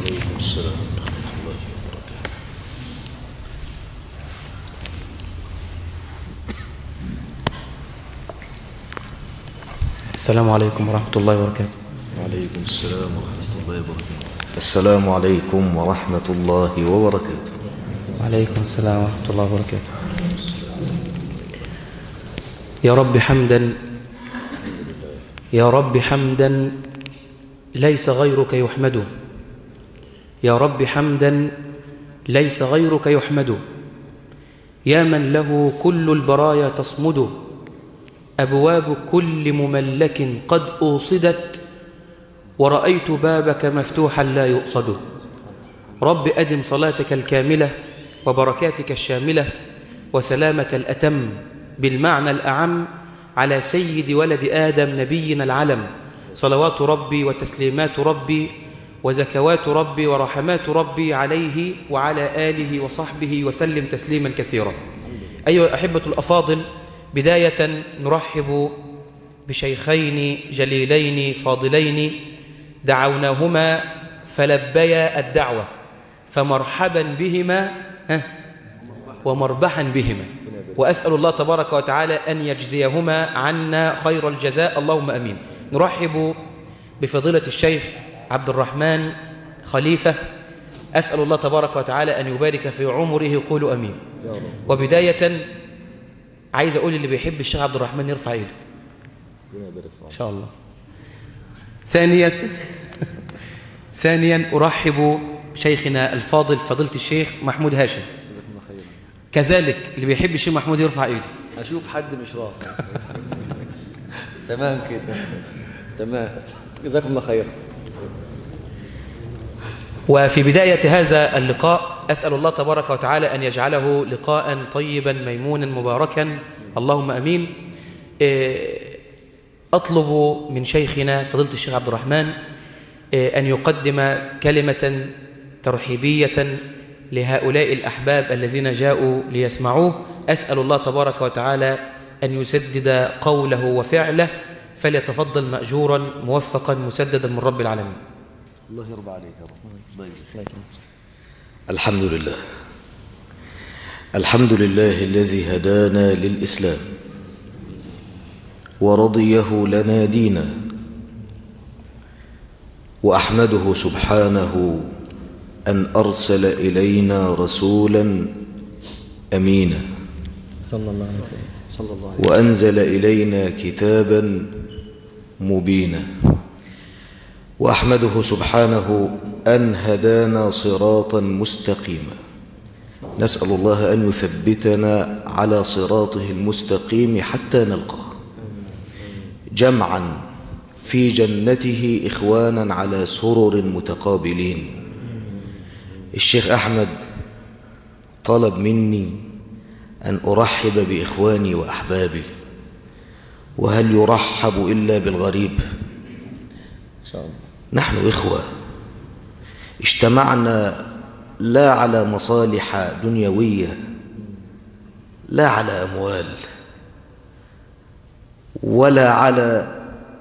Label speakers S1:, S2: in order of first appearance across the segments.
S1: وعليكم السلام ورحمة الله وبركاته
S2: السلام عليكم ورحمة الله وبركاته
S1: وعليكم السلام ورحمة الله وبركاته السلام عليكم ورحمة الله وبركاته
S2: وعليكم السلام ورحمة الله وبركاته يا رب حمدا يا رب حمدا ليس غيرك يحمد يا رب حمدا ليس غيرك يحمد يا من له كل البرايا تصمد أبواب كل مملك قد أوصدت ورأيت بابك مفتوحا لا يؤصد رب أدم صلاتك الكاملة وبركاتك الشاملة وسلامك الأتم بالمعنى الأعم على سيد ولد آدم نبينا العلم صلوات ربي وتسليمات ربي وزكوات ربي ورحمات ربي عليه وعلى آله وصحبه وسلم تسليما كثيرا أيها الأحبة الأفاضل بداية نرحب بشيخين جليلين فاضلين دعوناهما فلبيا الدعوة فمرحبا بهما ها ومربحا بهما وأسأل الله تبارك وتعالى أن يجزيهما عنا خير الجزاء اللهم أمين نرحب بفضيلة الشيخ عبد الرحمن خليفة أسأل الله تبارك وتعالى أن يبارك في عمره قولوا أمين وبداية عايز أقول اللي بيحب الشيخ عبد الرحمن يرفع إيده إن شاء الله ثانيا ثانيا أرحب بشيخنا الفاضل فضيلة الشيخ محمود هاشم كذلك اللي بيحب الشيخ محمود يرفع ايده
S3: اشوف حد مش رافع تمام كده تمام جزاكم الله خير
S2: وفي بداية هذا اللقاء أسأل الله تبارك وتعالى أن يجعله لقاء طيبا ميمونا مباركا اللهم أمين إيه، أطلب من شيخنا فضيلة الشيخ عبد الرحمن إيه، أن يقدم كلمة ترحيبية لهؤلاء الأحباب الذين جاءوا ليسمعوه أسأل الله تبارك وتعالى أن يسدد قوله وفعله فليتفضل مأجورا موفقا مسددا من رب العالمين
S1: الله يرضى عليك يا رب الله يجزيك الحمد لله الحمد لله الذي هدانا للإسلام ورضيه لنا دينا وأحمده سبحانه أن أرسل إلينا رسولا أمينا
S2: صلى الله عليه وسلم
S3: صلى الله عليه
S1: وأنزل إلينا كتابا مبينا وأحمده سبحانه أن هدانا صراطا مستقيما نسأل الله أن يثبتنا على صراطه المستقيم حتى نلقاه جمعا في جنته إخوانا على سرر متقابلين الشيخ أحمد طلب مني أن أرحب بإخواني وأحبابي وهل يرحب إلا بالغريب
S3: إن شاء الله
S1: نحن إخوة اجتمعنا لا على مصالح دنيوية لا على أموال ولا على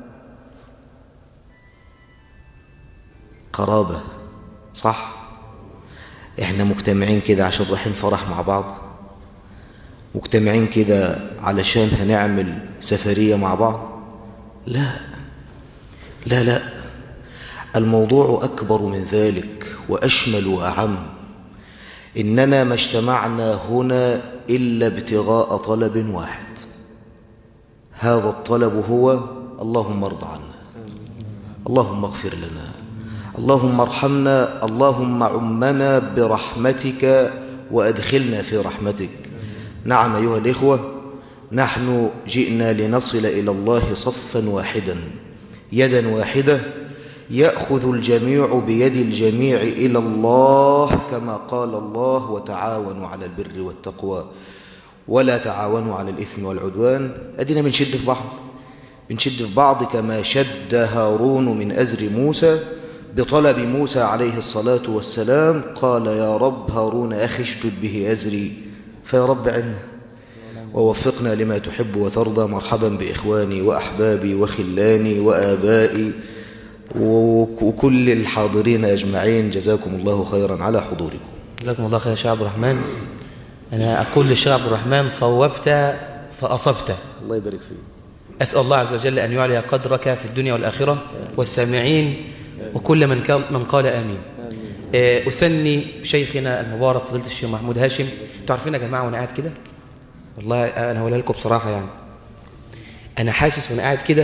S1: قرابة صح احنا مجتمعين كده عشان رايحين فرح مع بعض مجتمعين كده علشان هنعمل سفرية مع بعض لا لا لا الموضوع أكبر من ذلك وأشمل وأعم إننا ما اجتمعنا هنا إلا ابتغاء طلب واحد هذا الطلب هو اللهم ارض عنا اللهم اغفر لنا اللهم ارحمنا اللهم عمنا برحمتك وأدخلنا في رحمتك نعم أيها الإخوة نحن جئنا لنصل إلى الله صفا واحدا يدا واحدة يأخذ الجميع بيد الجميع إلى الله كما قال الله وتعاونوا على البر والتقوى ولا تعاونوا على الإثم والعدوان أدينا بنشد في بعض بنشد في بعض كما شد هارون من أزر موسى بطلب موسى عليه الصلاة والسلام قال يا رب هارون أخي اشتد به أزري فيا رب عنا ووفقنا لما تحب وترضى مرحبا بإخواني وأحبابي وخلاني وآبائي و- وكل الحاضرين أجمعين جزاكم الله خيرا على حضوركم
S2: جزاكم الله خير يا شيخ عبد الرحمن أنا أقول للشيخ عبد الرحمن صوبت فأصبت
S3: الله يبارك فيك
S2: أسأل الله عز وجل أن يعلي قدرك في الدنيا والآخرة والسامعين وكل من قال, من قال آمين آه، أثني شيخنا المبارك فضيلة الشيخ محمود هاشم تعرفين يا جماعة وأنا قاعد كده والله أنا هقولها لكم بصراحة يعني أنا حاسس وأنا قاعد كده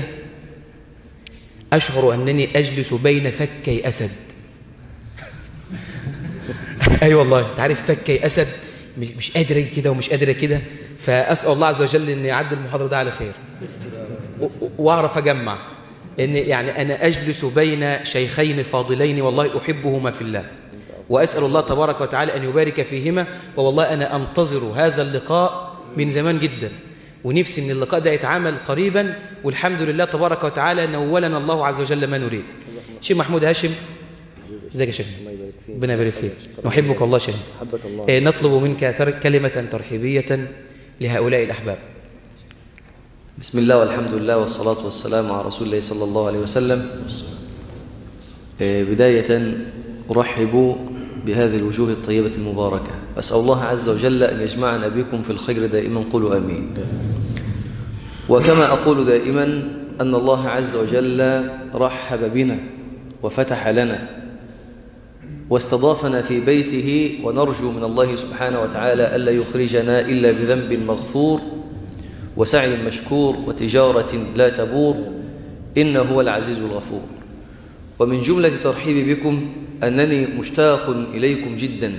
S2: أشعر أنني أجلس بين فكي أسد أي والله أنت عارف فكي أسد مش- مش قادر أجي كده ومش قادر كده فأسأل الله عز وجل أن يعدي المحاضرة ده على خير و- و- واعرف اجمع ان يعني انا اجلس بين شيخين فاضلين والله احبهما في الله واسال الله تبارك وتعالى ان يبارك فيهما والله انا انتظر هذا اللقاء من زمان جدا ونفسي ان اللقاء ده يتعامل قريبا والحمد لله تبارك وتعالى نولنا الله عز وجل ما نريد شيخ محمود هاشم ازيك يا شيخ ربنا يبارك فيك نحبك والله شيخ
S3: حبك الله
S2: آه، نطلب منك تر- كلمه ترحيبيه لهؤلاء الاحباب
S3: بسم الله والحمد لله والصلاة والسلام على رسول الله صلى الله عليه وسلم آه، بداية أرحب بهذه الوجوه الطيبة المباركة أسأل الله عز وجل أن يجمعنا بكم في الخير دائما قولوا أمين وكما أقول دائما أن الله عز وجل رحب بنا وفتح لنا واستضافنا في بيته ونرجو من الله سبحانه وتعالى ألا يخرجنا إلا بذنب مغفور وسعي مشكور وتجارة لا تبور إنه هو العزيز الغفور ومن جملة ترحيبي بكم أنني مشتاق إليكم جدا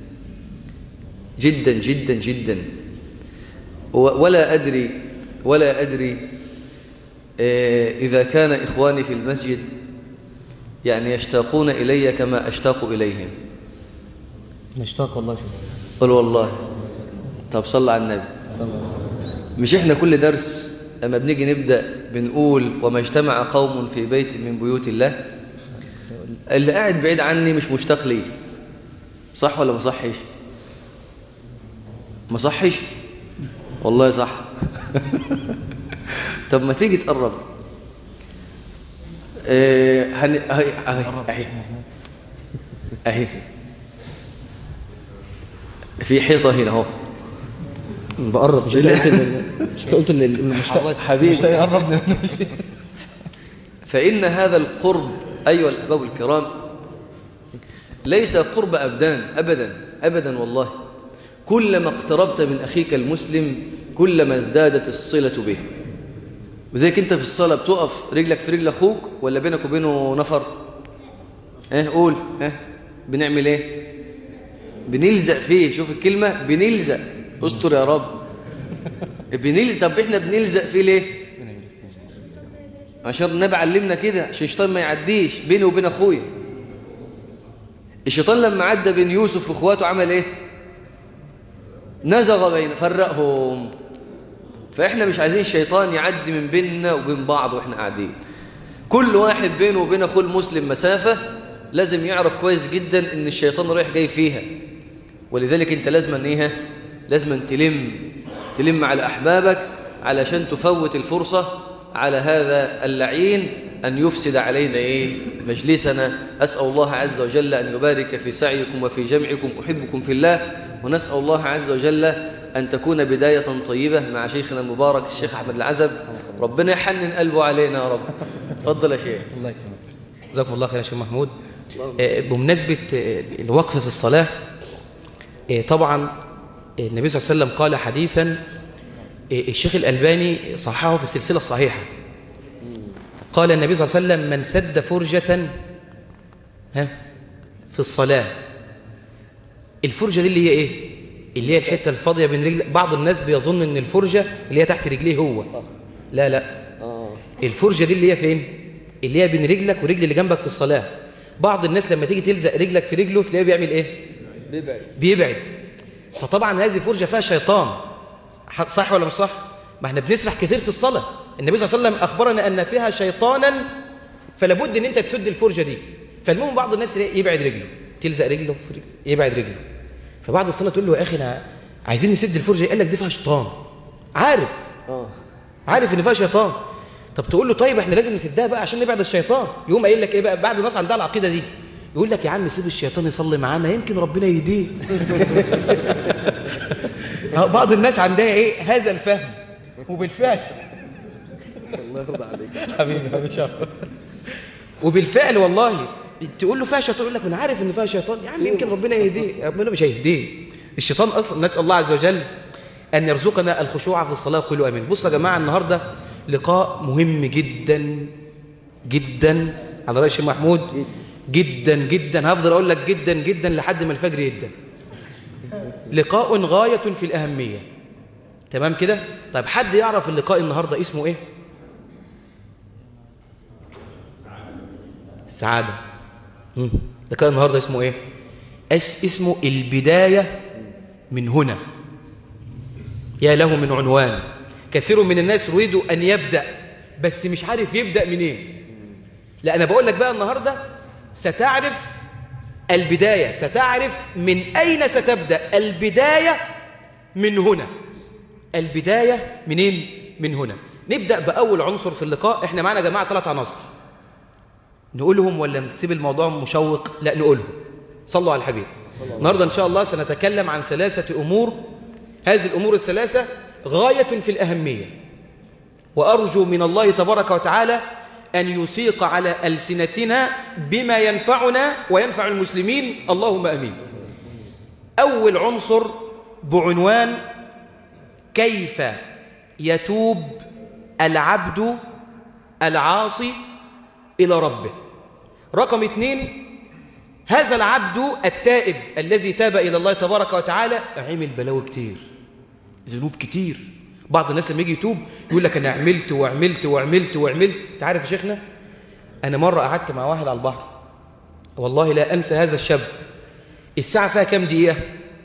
S3: جدا جدا جدا و- ولا أدري ولا أدري آه، إذا كان إخواني في المسجد يعني يشتاقون إلي كما أشتاق إليهم
S2: نشتاق الله شكرا
S3: قل والله طب صلى على النبي مش احنا كل درس اما بنيجي نبدا بنقول وما اجتمع قوم في بيت من بيوت الله اللي قاعد بعيد عني مش مشتاق لي صح ولا ما صحش ما صحش والله صح طب ما تيجي تقرب ايه هن... اهي اهي اهي اهي في حيطه هنا اهو
S2: بقرب مش انت قلت ان مش انت قلت ان المشتاق
S3: حبيبي
S2: يقرب
S3: فإن هذا القرب أيها الأحباب الكرام ليس قرب أبدان أبدا أبدا والله كلما اقتربت من أخيك المسلم كلما ازدادت الصلة به وذلك أنت في الصلاة بتقف رجلك في رجل أخوك ولا بينك وبينه نفر اه قول ها بنعمل ايه بنلزق فيه شوف الكلمة بنلزق استر يا رب بنلزق طب احنا بنلزق فيه ليه عشان النبي علمنا كده عشان الشيطان ما يعديش بيني وبين اخويا الشيطان لما عدى بين يوسف واخواته عمل ايه نزغ بين فرقهم فاحنا مش عايزين الشيطان يعدي من بيننا وبين بعض واحنا قاعدين كل واحد بينه وبين اخوه المسلم مسافه لازم يعرف كويس جدا ان الشيطان رايح جاي فيها ولذلك انت لازم ايه لازم تلم تلم على احبابك علشان تفوت الفرصه على هذا اللعين أن يفسد علينا إيه مجلسنا أسأل الله عز وجل أن يبارك في سعيكم وفي جمعكم أحبكم في الله ونسأل الله عز وجل أن تكون بداية طيبة مع شيخنا المبارك الشيخ أحمد العزب ربنا يحنن قلبه علينا يا رب تفضل يا شيخ
S2: الله يكرمك جزاكم الله خير يا شيخ محمود آه، بمناسبة آه، الوقف في الصلاة آه، طبعا آه، النبي صلى الله عليه وسلم قال حديثا آه، الشيخ الألباني صححه في السلسلة الصحيحة قال النبي صلى الله عليه وسلم من سد فرجة ها في الصلاة الفرجة دي اللي هي ايه اللي هي الحتة الفاضية بين رجل بعض الناس بيظن ان الفرجة اللي هي تحت رجليه هو لا لا الفرجة دي اللي هي فين اللي هي بين رجلك ورجل اللي جنبك في الصلاة بعض الناس لما تيجي تلزق رجلك في رجله تلاقيه بيعمل ايه
S3: بيبعد
S2: بيبعد فطبعا هذه فرجة فيها شيطان ح- صح ولا مش صح ما احنا بنسرح كثير في الصلاة النبي صلى الله عليه وسلم أخبرنا أن فيها شيطانا فلا بد ان انت تسد الفرجة دي فالمهم بعض الناس يلاقي- يبعد رجله تلزق رجله في رجله يبعد رجله فبعد الصلاة تقول له يا أخي أنا عايزين نسد الفرجة قال لك دي فيها شيطان عارف
S3: اه
S2: عارف ان فيها شيطان طب تقول له طيب احنا لازم نسدها بقى عشان نبعد الشيطان يقوم قايل لك ايه بقى بعد الناس عندها العقيده دي يقول لك يا عم سيب الشيطان يصلي معانا يمكن ربنا يهديه آه، بعض الناس عندها ايه هذا الفهم وبالفعل
S3: الله يرضى عليك
S2: حبيبي حبيبي شاطر وبالفعل والله تقول له فيها شيطان يقول لك انا عارف ان فيها شيطان يا عم يمكن ربنا يهديه ربنا مش هيهديه الشيطان اصلا نسال الله عز وجل ان يرزقنا الخشوع في الصلاه قولوا امين بصوا يا جماعه النهارده لقاء مهم جدا جدا على راي الشيخ محمود جدا جدا هفضل اقول لك جدا جدا لحد ما الفجر يدن لقاء غايه في الاهميه تمام كده طيب حد يعرف اللقاء النهارده اسمه ايه السعادة مم. لقاء النهاردة اسمه ايه أس اسمه البداية من هنا يا له من عنوان كثير من الناس يريد أن يبدأ بس مش عارف يبدأ منين لا أنا بقول لك بقى النهاردة ستعرف البداية ستعرف من أين ستبدأ البداية من هنا البداية منين من هنا نبدأ بأول عنصر في اللقاء احنا معنا يا جماعة ثلاث عناصر نقولهم ولا نسيب الموضوع مشوق لا نقولهم صلوا على الحبيب النهارده ان شاء الله سنتكلم عن ثلاثه امور هذه الامور الثلاثه غايه في الاهميه وارجو من الله تبارك وتعالى ان يسيق على السنتنا بما ينفعنا وينفع المسلمين اللهم امين اول عنصر بعنوان كيف يتوب العبد العاصي الى ربه رقم اثنين هذا العبد التائب الذي تاب إلى الله تبارك وتعالى عمل بلاوي كتير ذنوب كتير بعض الناس لما يجي يتوب يقول لك أنا عملت وعملت وعملت وعملت أنت عارف يا شيخنا أنا مرة قعدت مع واحد على البحر والله لا أنسى هذا الشاب الساعة فيها كام دقيقة؟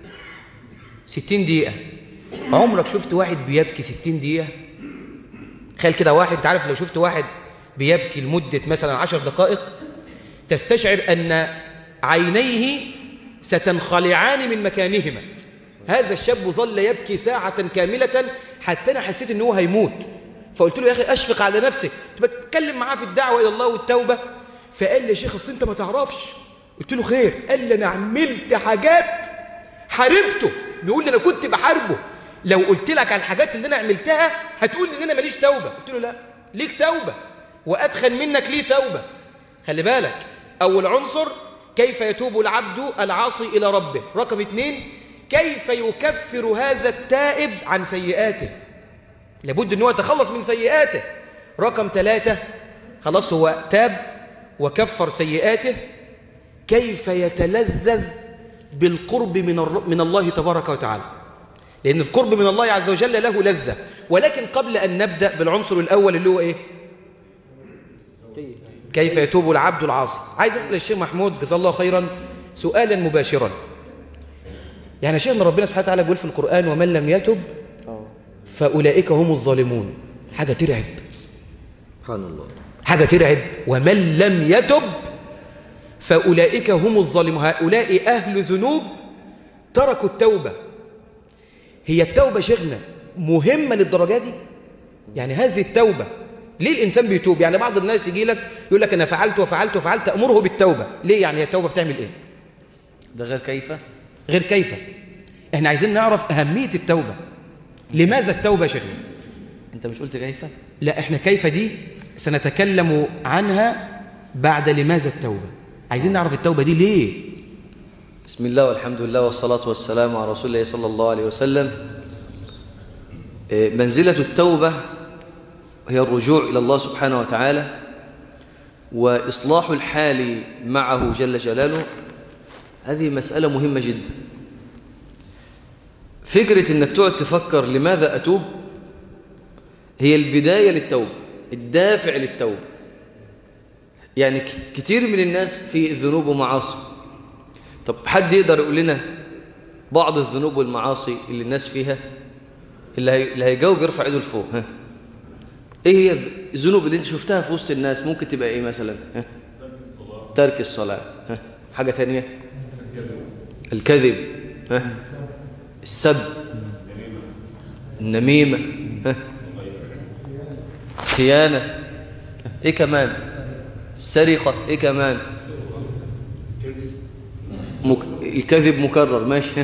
S2: ستين دقيقة عمرك شفت واحد بيبكي ستين دقيقة؟ تخيل كده واحد انت عارف لو شفت واحد بيبكي لمدة مثلا عشر دقائق تستشعر أن عينيه ستنخلعان من مكانهما هذا الشاب ظل يبكي ساعة كاملة حتى أنا حسيت أنه هيموت فقلت له يا أخي أشفق على نفسك كنت بتكلم معاه في الدعوة إلى الله والتوبة فقال لي يا شيخ أصل أنت ما تعرفش قلت له خير قال لي أنا عملت حاجات حاربته بيقول لي أنا كنت بحاربه لو قلت لك على الحاجات اللي أنا عملتها هتقول لي إن أنا ماليش توبة قلت له لا ليك توبة وأدخل منك ليه توبة خلي بالك أول عنصر كيف يتوب العبد العاصي إلى ربه رقم اثنين كيف يكفر هذا التائب عن سيئاته لابد أنه يتخلص من سيئاته رقم ثلاثة خلاص هو تاب وكفر سيئاته كيف يتلذذ بالقرب من, الر... من الله تبارك وتعالى لأن القرب من الله عز وجل له لذة ولكن قبل أن نبدأ بالعنصر الأول اللي هو إيه كيف يتوب العبد العاصي عايز أسأل الشيخ محمود جزاه الله خيرا سؤالا مباشرا يعني شيخنا ربنا سبحانه وتعالى بيقول في القرآن ومن لم يتب فأولئك هم الظالمون حاجة ترعب
S1: سبحان الله
S2: حاجة ترعب ومن لم يتب فأولئك هم الظالمون هؤلاء أهل ذنوب تركوا التوبة هي التوبة شيخنا مهمة للدرجة دي يعني هذه التوبة ليه الإنسان بيتوب يعني بعض الناس يجي لك يقول لك أنا فعلت وفعلت وفعلت أمره بالتوبة ليه يعني التوبة بتعمل إيه
S3: ده غير كيف
S2: غير كيف احنا عايزين نعرف أهمية التوبة لماذا التوبة يا شيخنا
S3: انت مش قلت كيف
S2: لا احنا كيف دي سنتكلم عنها بعد لماذا التوبة عايزين نعرف التوبة دي ليه
S3: بسم الله والحمد لله والصلاة والسلام على رسول الله صلى الله عليه وسلم إيه، منزلة التوبة هي الرجوع إلى الله سبحانه وتعالى وإصلاح الحال معه جل جلاله هذه مسألة مهمة جدا فكرة أنك تقعد تفكر لماذا أتوب هي البداية للتوبة الدافع للتوبة يعني ك- كتير من الناس في ذنوب ومعاصي طب حد يقدر يقول لنا بعض الذنوب والمعاصي اللي الناس فيها اللي, هي... اللي هيجاوب يرفع ايده لفوق ها ايه هي الذ- الذنوب اللي انت شفتها في وسط الناس ممكن تبقى ايه مثلا ها ترك الصلاة ها حاجة ثانية الكذب ها السب النميمة ها خيانة ايه كمان السرقة ايه كمان مك... الكذب مكرر ماشي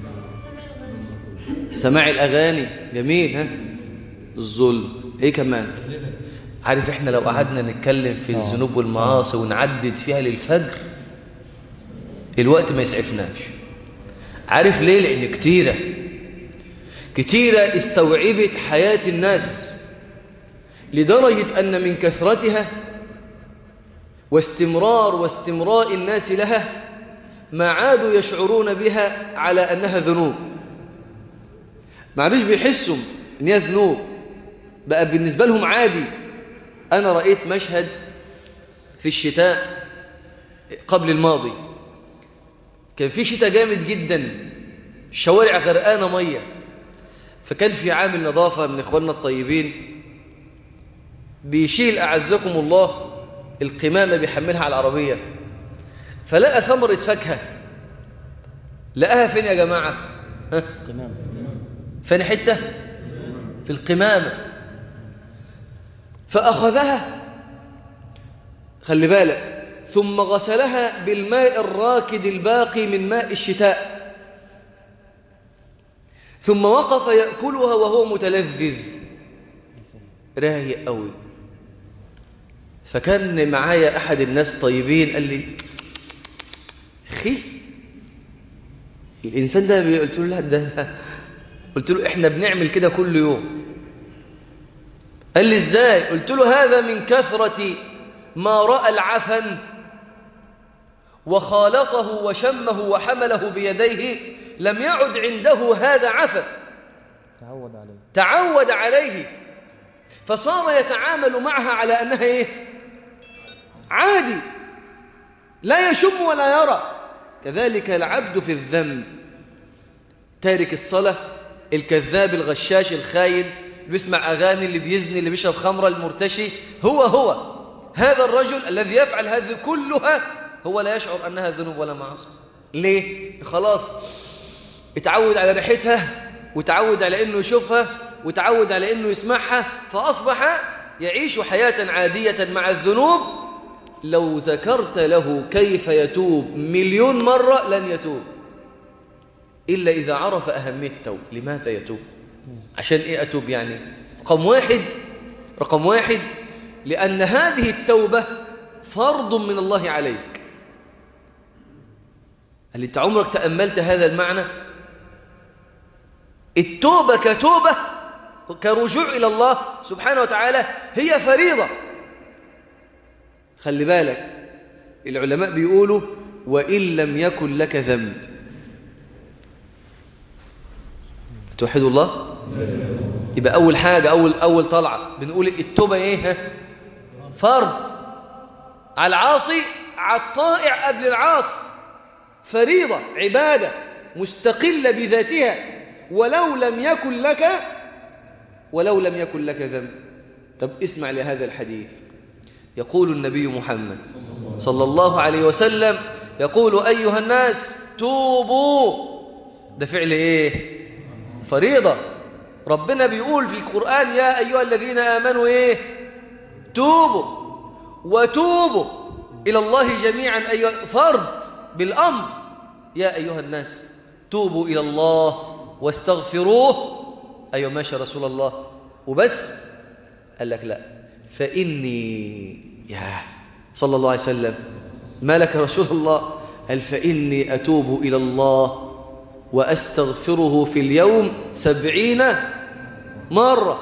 S3: سماع الأغاني جميل ها الظلم ايه كمان عارف احنا لو قعدنا نتكلم في الذنوب والمعاصي ونعدد فيها للفجر الوقت ما يسعفناش عارف ليه لان كتيره كتيره استوعبت حياه الناس لدرجه ان من كثرتها واستمرار واستمراء الناس لها ما عادوا يشعرون بها على انها ذنوب ما عادوش بيحسوا ان هي ذنوب بقى بالنسبه لهم عادي انا رايت مشهد في الشتاء قبل الماضي كان في شتاء جامد جدا الشوارع غرقانه ميه فكان في عامل نظافه من اخواننا الطيبين بيشيل اعزكم الله القمامه بيحملها على العربيه فلقى ثمره فاكهه لقاها فين يا جماعه ها فين حته في القمامه فاخذها خلي بالك ثم غسلها بالماء الراكد الباقي من ماء الشتاء ثم وقف يأكلها وهو متلذذ رايق قوي فكان معايا أحد الناس طيبين قال لي أخي الإنسان ده قلت له لا ده, ده قلت له إحنا بنعمل كده كل يوم قال لي إزاي قلت له هذا من كثرة ما رأى العفن وخالطه وشمه وحمله بيديه لم يعد عنده هذا عفن
S4: تعود عليه
S3: تعود عليه فصار يتعامل معها على أنها إيه؟ عادي لا يشم ولا يرى كذلك العبد في الذنب تارك الصلاة الكذاب الغشاش الخاين اللي بيسمع أغاني اللي بيزني اللي بيشرب خمرة المرتشي هو هو هذا الرجل الذي يفعل هذه كلها هو لا يشعر أنها ذنوب ولا معاصي ليه؟ خلاص اتعود على ريحتها وتعود على أنه يشوفها وتعود على أنه يسمعها فأصبح يعيش حياة عادية مع الذنوب لو ذكرت له كيف يتوب مليون مرة لن يتوب إلا إذا عرف أهمية التوب لماذا يتوب عشان إيه أتوب يعني رقم واحد رقم واحد لأن هذه التوبة فرض من الله عليك هل أنت عمرك تأملت هذا المعنى التوبة كتوبة كرجوع إلى الله سبحانه وتعالى هي فريضة خلي بالك العلماء بيقولوا وإن لم يكن لك ذنب توحد الله يبقى أول حاجة أول أول طلعة بنقول التوبة إيه ها؟ فرض على العاصي على الطائع قبل العاصي فريضة عبادة مستقلة بذاتها ولو لم يكن لك ولو لم يكن لك ذنب طب اسمع لهذا الحديث يقول النبي محمد صلى الله عليه وسلم يقول أيها الناس توبوا ده فعل إيه فريضة ربنا بيقول في القرآن يا أيها الذين آمنوا إيه توبوا وتوبوا إلى الله جميعا أيها فرض بالأمر يا أيها الناس توبوا إلى الله واستغفروه أيوة ماشي رسول الله وبس قال لك لا فإني يا صلى الله عليه وسلم ما لك رسول الله قال فإني أتوب إلى الله وأستغفره في اليوم سبعين مرة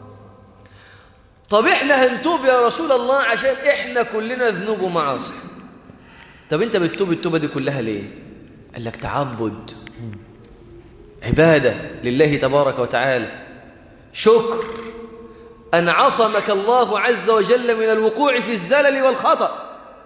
S3: طب إحنا هنتوب يا رسول الله عشان إحنا كلنا ذنوب ومعاصي طب أنت بتتوب التوبة دي كلها ليه قال لك تعبد عبادة لله تبارك وتعالى شكر أن عصمك الله عز وجل من الوقوع في الزلل والخطأ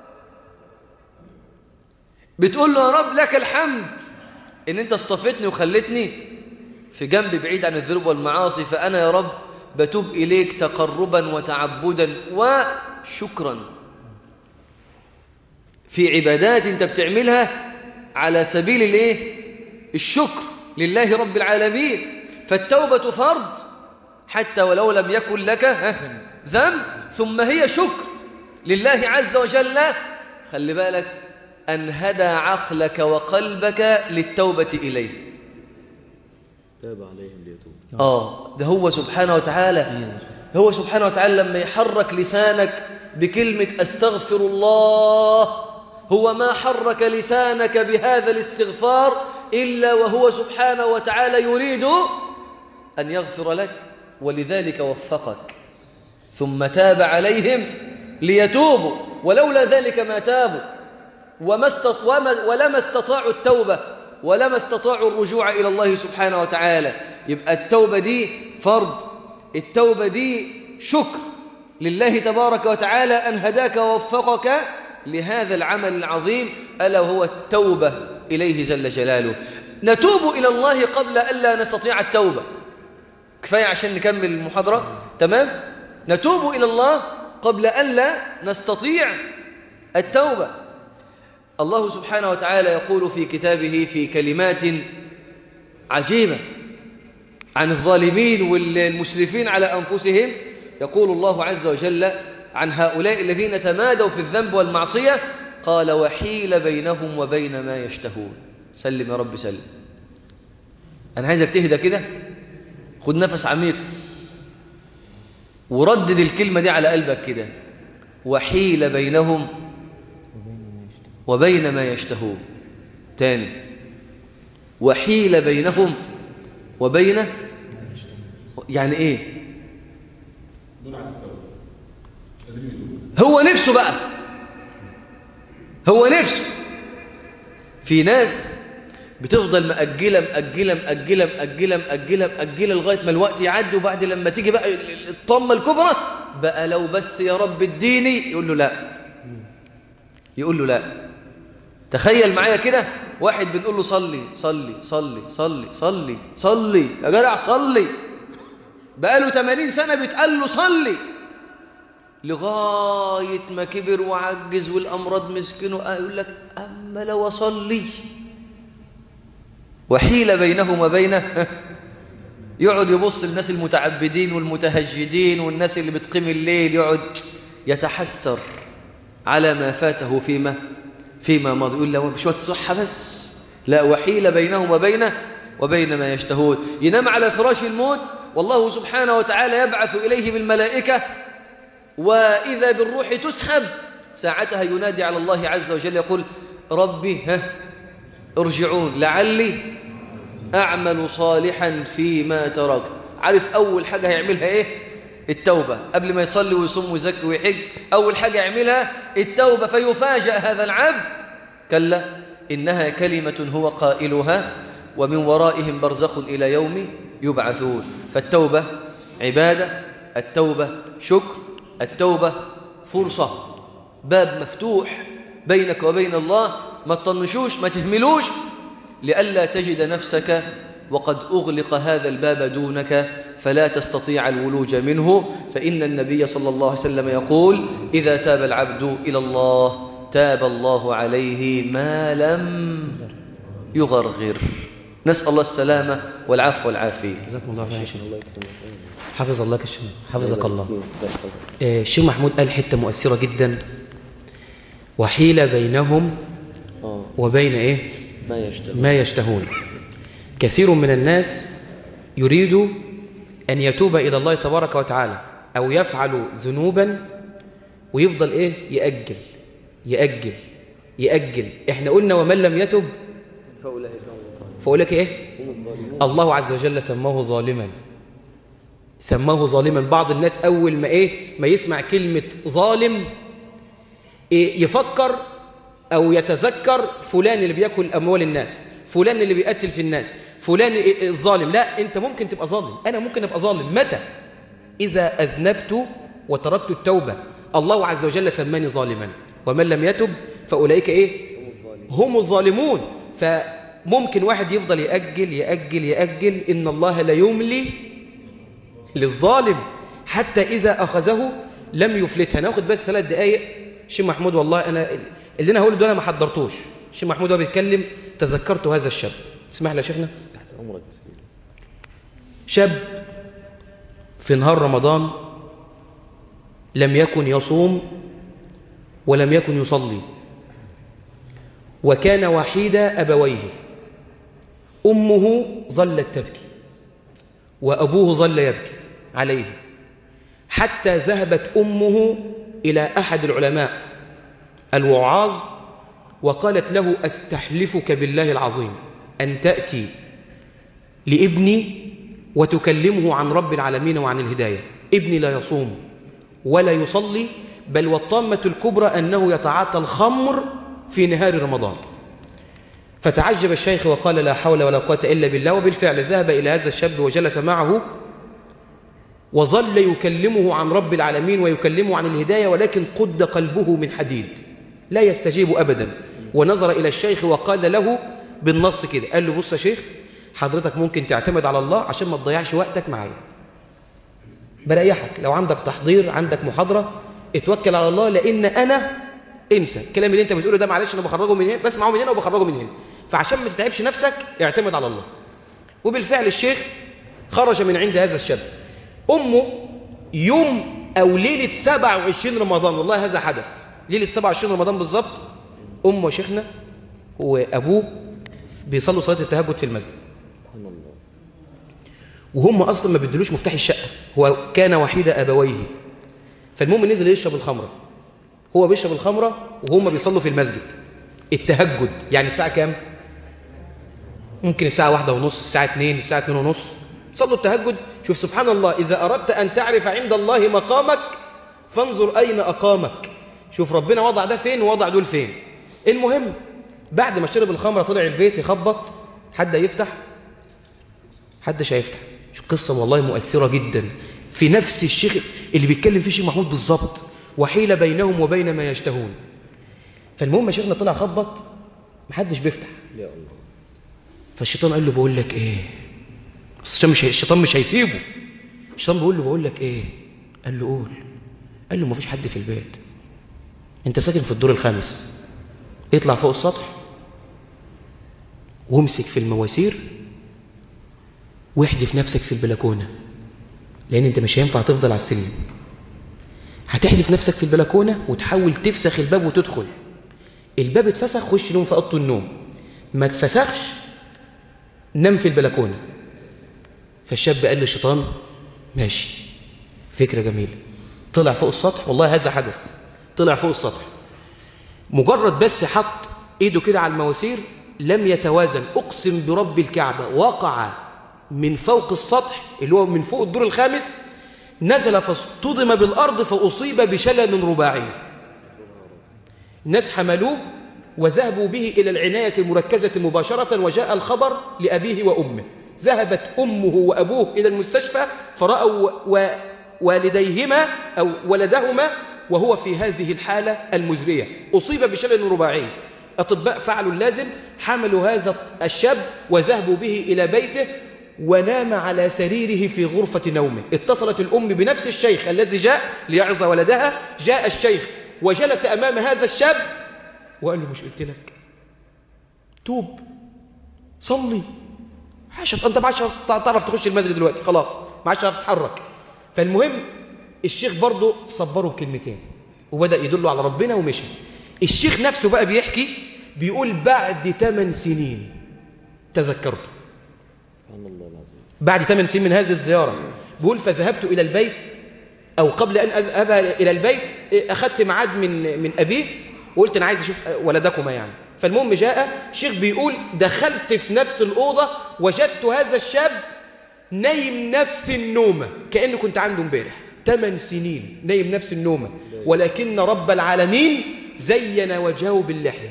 S3: بتقول له يا رب لك الحمد إن أنت اصطفتني وخلتني في جنب بعيد عن الذنوب والمعاصي فأنا يا رب بتوب إليك تقربا وتعبدا وشكرا في عبادات أنت بتعملها على سبيل الايه الشكر لله رب العالمين فالتوبة فرض حتى ولو لم يكن لك ها، ذنب ثم هي شكر لله عز وجل خلي بالك أن هدى عقلك وقلبك للتوبة إليه
S1: تاب عليهم ليتوب
S3: آه ده هو سبحانه وتعالى هو سبحانه وتعالى لما يحرك لسانك بكلمة أستغفر الله هو ما حرك لسانك بهذا الاستغفار إلا وهو سبحانه وتعالى يريد أن يغفر لك ولذلك وفقك ثم تاب عليهم ليتوبوا ولولا ذلك ما تابوا وما استط... وما... ولما استطاعوا التوبة ولما استطاعوا الرجوع إلى الله سبحانه وتعالى يبقى التوبة دي فرض التوبة دي شكر لله تبارك وتعالى أن هداك ووفقك لهذا العمل العظيم ألا وهو التوبة إليه جل جلاله نتوب إلى الله قبل ألا نستطيع التوبة كفاية عشان نكمل المحاضرة تمام نتوب إلى الله قبل ألا نستطيع التوبة الله سبحانه وتعالى يقول في كتابه في كلمات عجيبة عن الظالمين والمسرفين على أنفسهم يقول الله عز وجل عن هؤلاء الذين تمادوا في الذنب والمعصية قال وحيل بينهم وبين ما يشتهون سلم يا رب سلم أنا عايزك تهدى كده خد نفس عميق وردد الكلمة دي على قلبك كده وحيل بينهم وبين ما يشتهون تاني وحيل بينهم وبين يعني ايه هو نفسه بقى هو نفسه في ناس بتفضل مأجلة مأجلة مأجلة مأجلة مأجلة مأجلة لغاية ما الوقت يعدي وبعد لما تيجي بقى الطمة الكبرى بقى لو بس يا رب اديني يقول له لا يقول له لا تخيل معايا كده واحد بنقول له صلي صلي صلي صلي صلي صلي يا جدع صلي بقاله 80 سنة بيتقال له صلي لغاية ما كبر وعجز والأمراض مسكنه يقول لك أما لو أصلي وحيل بينهم وبينه يقعد يبص الناس المتعبدين والمتهجدين والناس اللي بتقيم الليل يقعد يتحسر على ما فاته فيما فيما مضى يقول له بشوية صحة بس لا وحيل بينهم وبينه وبين ما يشتهون ينام على فراش الموت والله سبحانه وتعالى يبعث إليه بالملائكة وإذا بالروح تسحب ساعتها ينادي على الله عز وجل يقول ربي ها ارجعون لعلي أعمل صالحا فيما تركت عارف أول حاجة هيعملها إيه التوبة قبل ما يصلي ويصوم ويزكي ويحج أول حاجة يعملها التوبة فيفاجأ هذا العبد كلا إنها كلمة هو قائلها ومن ورائهم برزخ إلى يوم يبعثون فالتوبة عبادة التوبة شكر التوبة فرصة باب مفتوح بينك وبين الله ما تطنشوش ما تهملوش لئلا تجد نفسك وقد أغلق هذا الباب دونك فلا تستطيع الولوج منه فإن النبي صلى الله عليه وسلم يقول إذا تاب العبد إلى الله تاب الله عليه ما لم يغرغر نسأل الله السلامة والعفو والعافية
S2: جزاكم الله خيرا يا شيخ حفظ الله يا شيخ حفظك الله آه، الشيخ محمود قال حتة مؤثرة جدا وحيل بينهم وبين إيه
S3: ما يشتغل
S2: ما يشتهون كثير من الناس يريد أن يتوب إلى الله تبارك وتعالى أو يفعل ذنوبا ويفضل إيه يأجل يأجل يأجل إحنا قلنا ومن لم يتب
S3: فأولئك
S2: فأولئك إيه الله عز وجل سماه ظالما سماه ظالما بعض الناس أول ما إيه ما يسمع كلمة ظالم إيه يفكر أو يتذكر فلان اللي بيأكل أموال الناس فلان اللي بيقتل في الناس فلان إيه الظالم لا أنت ممكن تبقى ظالم أنا ممكن أبقى ظالم متى إذا أذنبت وتركت التوبة الله عز وجل سماني ظالما ومن لم يتب فأولئك إيه هم الظالمون فممكن واحد يفضل يأجل يأجل يأجل إن الله لا يملي للظالم حتى إذا أخذه لم يفلتها ناخد بس ثلاث دقايق شيخ محمود والله أنا اللي أنا هقوله ده أنا ما حضرتوش شيخ محمود وهو بيتكلم تذكرت هذا الشاب اسمح لي يا شيخنا
S1: تحت امرك
S2: شاب في نهار رمضان لم يكن يصوم ولم يكن يصلي وكان وحيد أبويه أمه ظلت تبكي وأبوه ظل يبكي عليه حتى ذهبت أمه إلى أحد العلماء الوعاظ وقالت له أستحلفك بالله العظيم أن تأتي لابني وتكلمه عن رب العالمين وعن الهداية ابني لا يصوم ولا يصلي بل والطامة الكبرى أنه يتعاطى الخمر في نهار رمضان فتعجب الشيخ وقال لا حول ولا قوة إلا بالله وبالفعل ذهب إلى هذا الشاب وجلس معه وظل يكلمه عن رب العالمين ويكلمه عن الهداية ولكن قد قلبه من حديد لا يستجيب أبدا ونظر إلى الشيخ وقال له بالنص كده قال له بص يا شيخ حضرتك ممكن تعتمد على الله عشان ما تضيعش وقتك معايا بريحك لو عندك تحضير عندك محاضرة اتوكل على الله لأن أنا انسى الكلام اللي انت بتقوله ده معلش انا بخرجه من هنا بسمعه من هنا وبخرجه من هنا فعشان ما تتعبش نفسك اعتمد على الله وبالفعل الشيخ خرج من عند هذا الشاب أمه يوم أو ليلة 27 رمضان والله هذا حدث ليلة 27 رمضان بالظبط أمه وشيخنا وأبوه بيصلوا صلاة التهجد في المسجد وهم أصلا ما بيدلوش مفتاح الشقة هو كان وحيد أبويه فالمهم نزل يشرب الخمرة هو بيشرب الخمرة وهم بيصلوا في المسجد التهجد يعني الساعة كام؟ ممكن الساعة واحدة ونص الساعة اتنين الساعة اتنين ونص صلوا التهجد شوف سبحان الله إذا أردت أن تعرف عند الله مقامك فانظر أين أقامك شوف ربنا وضع ده فين ووضع دول فين المهم بعد ما شرب الخمرة طلع البيت يخبط حد يفتح حدش هيفتح شوف قصة والله مؤثرة جدا في نفس الشيخ اللي بيتكلم فيه الشيخ محمود بالظبط وحيل بينهم وبين ما يشتهون فالمهم شيخنا طلع خبط محدش بيفتح
S3: يا الله
S2: فالشيطان قال له بقول لك ايه الشيطان مش الشيطان مش هيسيبه الشيطان بيقول له بقول لك ايه قال له قول قال له مفيش حد في البيت انت ساكن في الدور الخامس اطلع فوق السطح وامسك في المواسير واحدف نفسك في البلكونه لان انت مش هينفع تفضل على السلم هتحدف نفسك في البلكونه وتحاول تفسخ الباب وتدخل الباب اتفسخ خش نوم في اوضه النوم ما اتفسخش نام في البلكونه فالشاب قال للشيطان ماشي فكره جميله طلع فوق السطح والله هذا حدث طلع فوق السطح مجرد بس حط ايده كده على المواسير لم يتوازن اقسم برب الكعبه وقع من فوق السطح اللي هو من فوق الدور الخامس نزل فاصطدم بالارض فاصيب بشلل رباعي الناس حملوه وذهبوا به الى العنايه المركزه مباشره وجاء الخبر لابيه وامه ذهبت امه وابوه الى المستشفى فراوا و- والديهما او ولدهما وهو في هذه الحاله المزريه اصيب بشلل رباعي اطباء فعلوا اللازم حملوا هذا الشاب وذهبوا به الى بيته ونام على سريره في غرفه نومه اتصلت الام بنفس الشيخ الذي جاء ليعظ ولدها جاء الشيخ وجلس امام هذا الشاب وقال له مش قلت لك توب صلي عشان انت ما عادش تعرف تخش المسجد دلوقتي خلاص ما عادش تعرف تتحرك فالمهم الشيخ برضه صبره بكلمتين وبدا يدله على ربنا ومشي الشيخ نفسه بقى بيحكي بيقول بعد 8 سنين تذكرته
S3: سبحان الله العظيم
S2: بعد 8 سنين من هذه الزياره بيقول فذهبت الى البيت او قبل ان اذهب الى البيت اخذت ميعاد من من ابيه وقلت انا عايز اشوف ولدكما يعني فالمهم جاء شيخ بيقول دخلت في نفس الاوضه وجدت هذا الشاب نايم نفس النومه كانه كنت عنده امبارح ثمان سنين نايم نفس النومه ولكن رب العالمين زين وجهه باللحيه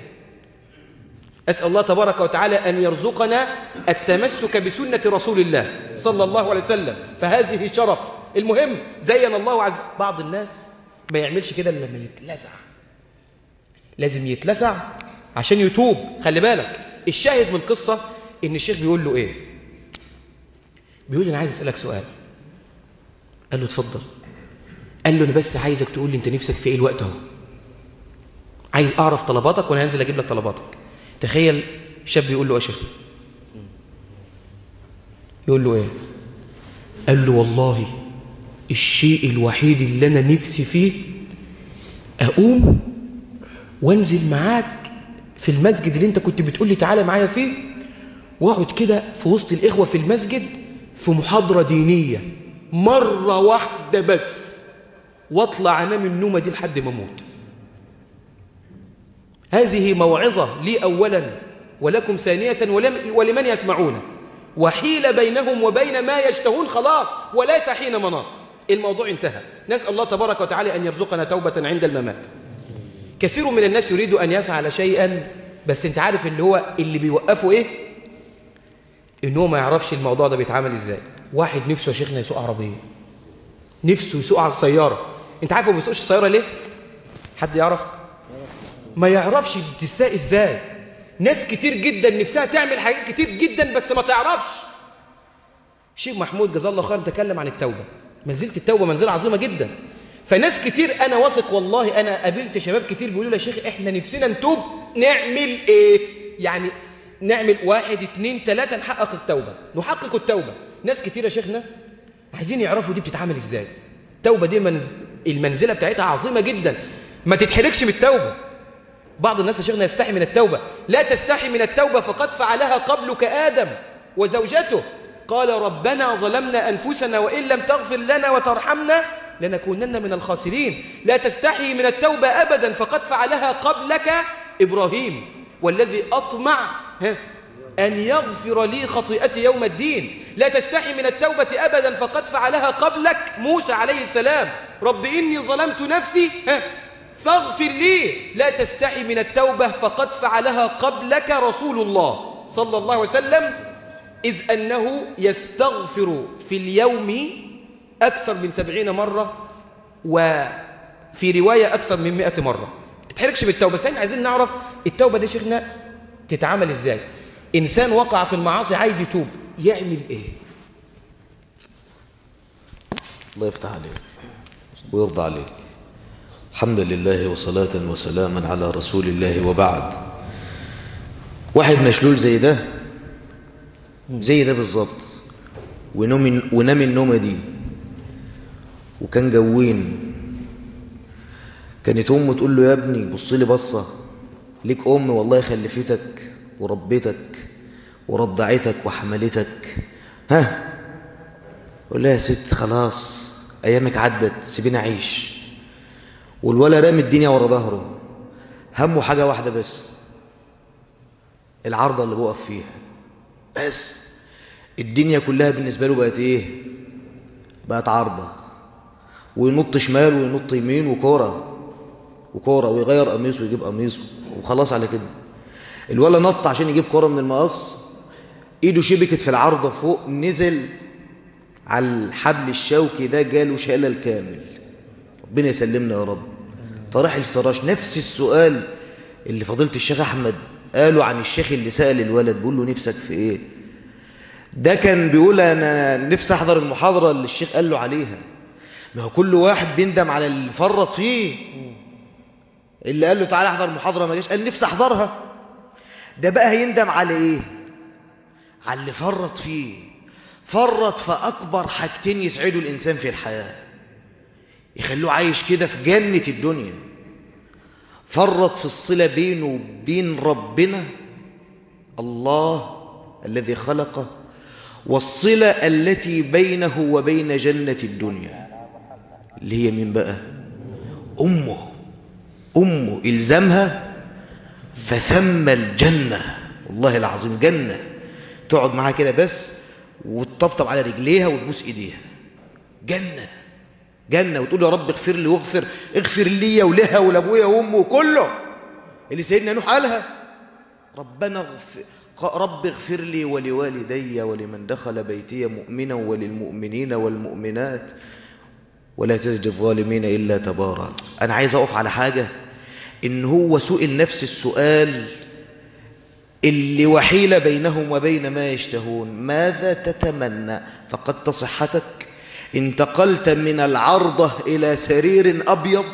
S2: أسأل الله تبارك وتعالى أن يرزقنا التمسك بسنة رسول الله صلى الله عليه وسلم فهذه شرف المهم زين الله عز بعض الناس ما يعملش كده إلا لما يتلسع لازم يتلسع عشان يتوب خلي بالك الشاهد من القصة إن الشيخ بيقول له إيه بيقول لي أنا عايز أسألك سؤال قال له اتفضل قال له أنا بس عايزك تقول لي أنت نفسك في إيه الوقت أهو عايز أعرف طلباتك وأنا هنزل أجيب لك طلباتك تخيل شاب يقول له يا شيخ يقول له ايه قال له والله الشيء الوحيد اللي أنا نفسي فيه أقوم وانزل معاك في المسجد اللي انت كنت بتقول لي تعالى معايا فيه واقعد كده في وسط الإخوة في المسجد في محاضرة دينية مرة واحدة بس واطلع انام النومة دي لحد ما اموت هذه موعظة لي أولا ولكم ثانية ولم ولمن يسمعون وحيل بينهم وبين ما يشتهون خلاص ولا تحين مناص الموضوع انتهى نسأل الله تبارك وتعالى أن يرزقنا توبة عند الممات كثير من الناس يريد أن يفعل شيئا بس انت عارف اللي هو اللي بيوقفه ايه ان هو ما يعرفش الموضوع ده بيتعامل ازاي واحد نفسه يا شيخنا يسوق عربيه نفسه يسوق على السياره انت عارف هو ما بيسوقش السياره ليه حد يعرف ما يعرفش تساق ازاي ناس كتير جدا نفسها تعمل حاجات كتير جدا بس ما تعرفش شيخ محمود جزاه الله خير تكلم عن التوبه منزله التوبه منزله عظيمه جدا فناس كتير انا واثق والله انا قابلت شباب كتير بيقولوا لي يا شيخ احنا نفسنا نتوب نعمل ايه يعني نعمل واحد اتنين تلاتة نحقق التوبة نحقق التوبة ناس كتير يا شيخنا عايزين يعرفوا دي بتتعمل ازاي التوبة دي منز... المنزلة بتاعتها عظيمة جدا ما تتحركش من التوبة بعض الناس يا شيخنا يستحي من التوبة لا تستحي من التوبة فقد فعلها قبلك آدم وزوجته قال ربنا ظلمنا أنفسنا وإن لم تغفر لنا وترحمنا لنكونن من الخاسرين لا تستحي من التوبة أبدا فقد فعلها قبلك إبراهيم والذي أطمع ها أن يغفر لي خطيئتي يوم الدين لا تستحي من التوبة أبدا فقد فعلها قبلك موسى عليه السلام رب إني ظلمت نفسي ها فاغفر لي لا تستحي من التوبة فقد فعلها قبلك رسول الله صلى الله عليه وسلم إذ أنه يستغفر في اليوم أكثر من سبعين مرة وفي رواية أكثر من مئة مرة تتحركش بالتوبة بس احنا عايزين نعرف التوبة دي شيخنا تتعامل ازاي إنسان وقع في المعاصي عايز يتوب يعمل ايه
S1: الله يفتح عليك ويرضى عليك الحمد لله وصلاة وسلاما على رسول الله وبعد واحد مشلول زي ده زي ده بالظبط ونام ونام النومة دي وكان جوين كانت أمه تقول له يا ابني بص لي بصة ليك أم والله خلفتك وربتك ورضعتك وحملتك ها قول لها يا ست خلاص أيامك عدت سيبيني أعيش والولا رامي الدنيا ورا ظهره همه حاجة واحدة بس العرضة اللي بوقف فيها بس الدنيا كلها بالنسبة له بقت ايه بقت عارضة وينط شمال وينط يمين وكورة وكورة ويغير قميصه ويجيب قميصه وخلاص على كده الولا نط عشان يجيب كورة من المقص ايده شبكت في العارضة فوق نزل على الحبل الشوكي ده جاله شلل كامل ربنا يسلمنا يا رب طرح الفراش نفس السؤال اللي فضيلة الشيخ أحمد قالوا عن الشيخ اللي سأل الولد بيقول له نفسك في ايه ده كان بيقول انا نفسي احضر المحاضرة اللي الشيخ قال له عليها ما هو كل واحد بيندم على اللي فرط فيه اللي قال له تعالى احضر محاضرة ما جاش قال نفسي احضرها ده بقى هيندم على ايه على اللي فرط فيه فرط في اكبر حاجتين يسعدوا الانسان في الحياة يخلوه عايش كده في جنة الدنيا فرط في الصلة بينه وبين ربنا الله الذي خلقه والصلة التي بينه وبين جنة الدنيا اللي هي مين بقى أمه أمه إلزامها فثم الجنة والله العظيم جنة تقعد معاها كده بس وتطبطب على رجليها وتبوس ايديها جنة جنة وتقول يا رب اغفر لي واغفر اغفر لي ولها ولابويا وامه وكله اللي سيدنا نوح قالها ربنا اغفر رب اغفر لي ولوالدي ولمن دخل بيتي مؤمنا وللمؤمنين والمؤمنات ولا تزد الظالمين إلا تبارا أنا عايز أقف على حاجة إن هو سئل نفس السؤال اللي وحيل بينهم وبين ما يشتهون ماذا تتمنى فقدت صحتك انتقلت من العرضة إلى سرير أبيض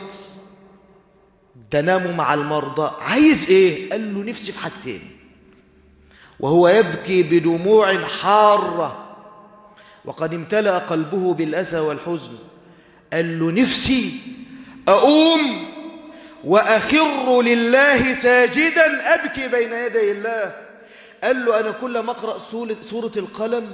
S1: تنام مع المرضى عايز إيه؟ قال له نفسي في حاجتين وهو يبكي بدموع حارة وقد امتلأ قلبه بالأسى والحزن قال له نفسي أقوم وأخر لله ساجدا أبكي بين يدي الله قال له أنا كل ما أقرأ سورة, سورة القلم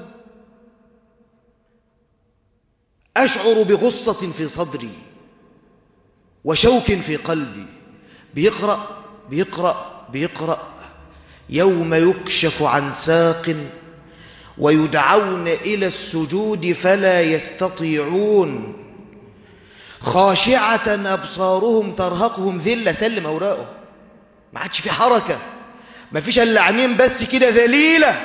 S1: أشعر بغصة في صدري وشوك في قلبي بيقرأ بيقرأ بيقرأ يوم يكشف عن ساق ويدعون إلى السجود فلا يستطيعون خاشعة أبصارهم ترهقهم ذلة سلم أوراقه ما عادش في حركة ما فيش إلا عينين بس كده ذليلة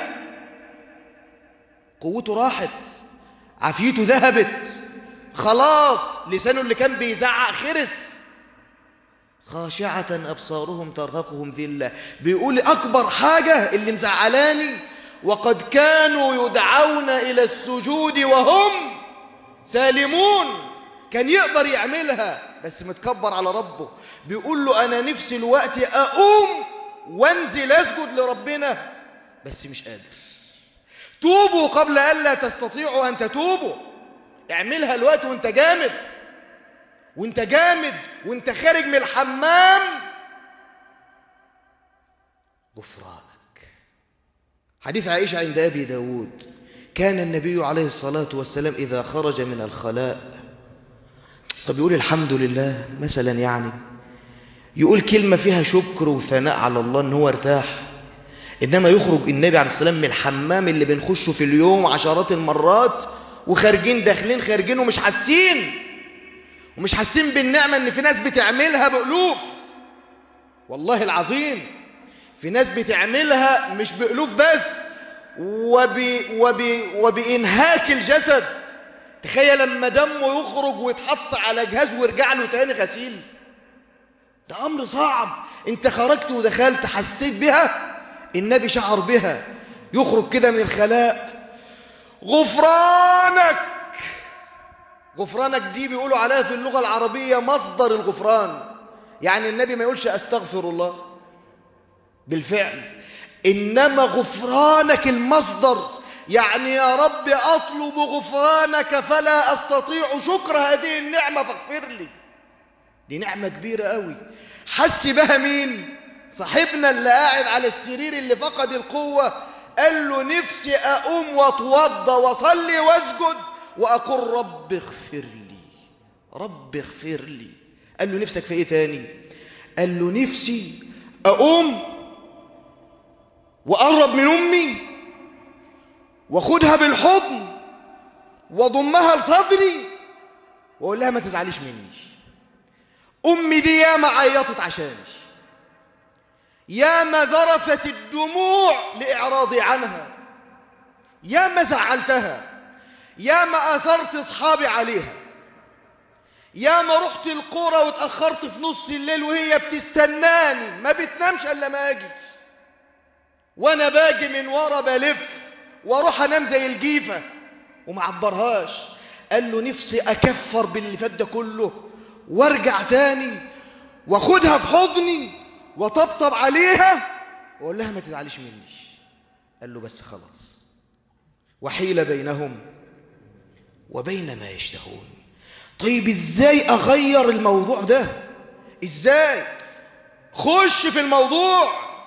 S1: قوته راحت عافيته ذهبت خلاص لسانه اللي كان بيزعق خرس خاشعة أبصارهم ترهقهم ذلة بيقول أكبر حاجة اللي مزعلاني وقد كانوا يدعون إلى السجود وهم سالمون كان يقدر يعملها بس متكبر على ربه بيقول له أنا نفسي الوقت أقوم وانزل أسجد لربنا بس مش قادر توبوا قبل ألا تستطيعوا أن تتوبوا اعملها الوقت وانت جامد وانت جامد وانت خارج من الحمام غفرانك حديث عائشة عند أبي داود كان النبي عليه الصلاة والسلام إذا خرج من الخلاء طب يقول الحمد لله مثلا يعني يقول كلمة فيها شكر وثناء على الله ان هو ارتاح إنما يخرج النبي عليه السلام من الحمام اللي بنخشه في اليوم عشرات المرات وخارجين داخلين خارجين ومش حاسين ومش حاسين بالنعمة ان في ناس بتعملها بألوف والله العظيم في ناس بتعملها مش بألوف بس وب... وب... وبإنهاك الجسد تخيل لما دمه يخرج ويتحط على جهاز ويرجع له تاني غسيل ده أمر صعب انت خرجت ودخلت حسيت بها النبي شعر بها يخرج كده من الخلاء غفرانك غفرانك دي بيقولوا عليها في اللغة العربية مصدر الغفران يعني النبي ما يقولش أستغفر الله بالفعل إنما غفرانك المصدر يعني يا رب أطلب غفرانك فلا أستطيع شكر هذه النعمة فاغفر لي دي نعمة كبيرة قوي حس بها مين صاحبنا اللي قاعد على السرير اللي فقد القوة قال له نفسي أقوم واتوضى واصلي واسجد وأقول رب اغفر لي رب اغفر لي قال له نفسك في ايه تاني قال له نفسي أقوم وأقرب من أمي واخدها بالحضن واضمها لصدري واقول لها ما تزعليش مني امي دي ياما عيطت عشاني ياما ذرفت الدموع لاعراضي عنها ياما زعلتها ياما اثرت اصحابي عليها ياما رحت القرى واتاخرت في نص الليل وهي بتستناني ما بتنامش الا ما اجي وانا باجي من ورا بلف واروح انام زي الجيفه وما عبرهاش قال له نفسي اكفر باللي فات ده كله وارجع تاني واخدها في حضني وطبطب عليها واقول لها ما تزعليش مني قال له بس خلاص وحيل بينهم وبين ما يشتهون طيب ازاي اغير الموضوع ده ازاي خش في الموضوع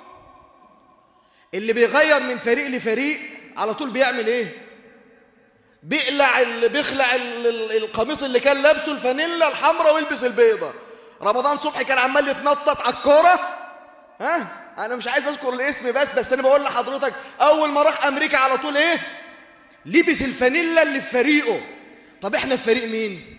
S1: اللي بيغير من فريق لفريق على طول بيعمل ايه بيقلع ال... بيخلع ال... ال- القميص اللي كان لابسه الفانيلا الحمراء ويلبس البيضة رمضان صبحي كان عمال يتنطط على الكوره ها انا مش عايز اذكر الاسم بس بس انا بقول لحضرتك اول ما راح امريكا على طول ايه لبس الفانيلا اللي في فريقه طب احنا في فريق مين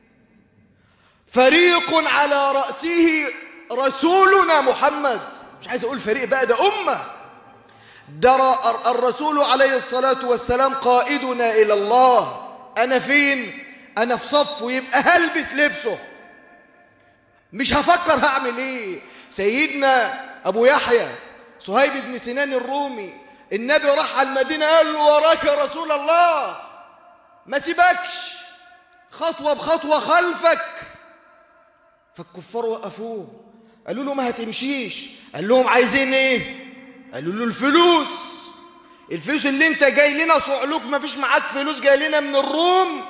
S1: فريق على رأسه رسولنا محمد مش عايز اقول فريق بقى ده امه درى الرسول عليه الصلاة والسلام قائدنا إلى الله أنا فين؟ أنا في صفه يبقى هلبس لبسه مش هفكر هعمل إيه سيدنا أبو يحيى صهيب بن سنان الرومي النبي راح على المدينة قال له وراك يا رسول الله ما سيبكش خطوة بخطوة خلفك فالكفار وقفوه قالوا له ما هتمشيش قال لهم عايزين ايه قالوا له الفلوس الفلوس اللي انت جاي لنا صعلوك ما فيش معاك فلوس جاي لنا من الروم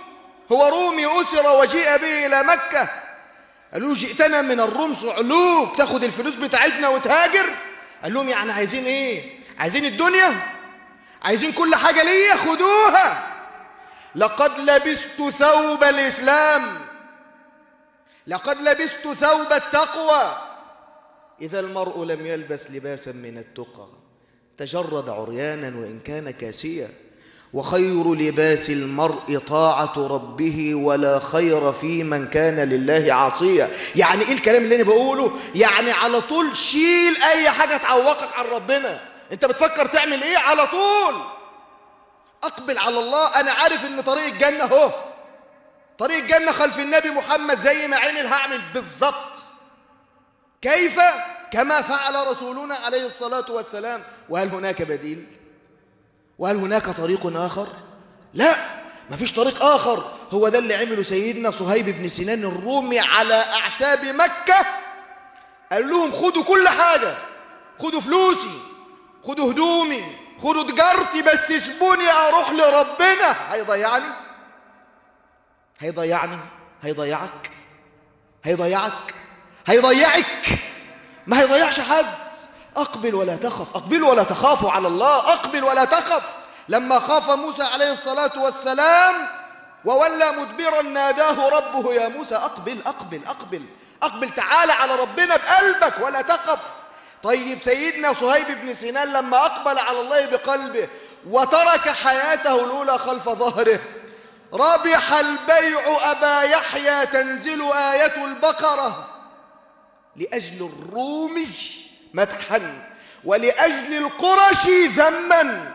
S1: هو رومي أسر وجيء به إلى مكة قالوا له جئتنا من الروم صعلوك تاخد الفلوس بتاعتنا وتهاجر قال لهم يعني عايزين ايه عايزين الدنيا عايزين كل حاجة ليا خدوها لقد لبست ثوب الإسلام لقد لبست ثوب التقوى إذا المرء لم يلبس لباسا من التقى تجرد عريانا وإن كان كاسيا وخير لباس المرء طاعة ربه ولا خير في من كان لله عاصيا يعني إيه الكلام اللي أنا بقوله يعني على طول شيل أي حاجة تعوقك عن ربنا أنت بتفكر تعمل إيه على طول أقبل على الله أنا عارف إن طريق الجنة هو طريق الجنة خلف النبي محمد زي ما عمل هعمل بالظبط كيف كما فعل رسولنا عليه الصلاة والسلام وهل هناك بديل وهل هناك طريق آخر لا ما فيش طريق آخر هو ده اللي عمله سيدنا صهيب بن سنان الرومي على أعتاب مكة قال لهم خدوا كل حاجة خدوا فلوسي خدوا هدومي خدوا تجارتي بس سيبوني أروح لربنا هيضيعني هيضيعني هيضيعك هيضيعك هيضيعك ما هيضيعش حد أقبل ولا تخف أقبل ولا تخافوا على الله أقبل ولا تخف لما خاف موسى عليه الصلاة والسلام وولى مدبرا ناداه ربه يا موسى أقبل أقبل أقبل أقبل تعالى على ربنا بقلبك ولا تخف طيب سيدنا صهيب بن سنان لما أقبل على الله بقلبه وترك حياته الأولى خلف ظهره ربح البيع أبا يحيى تنزل آية البقرة لأجل الروم مدحا ولأجل القرش ذما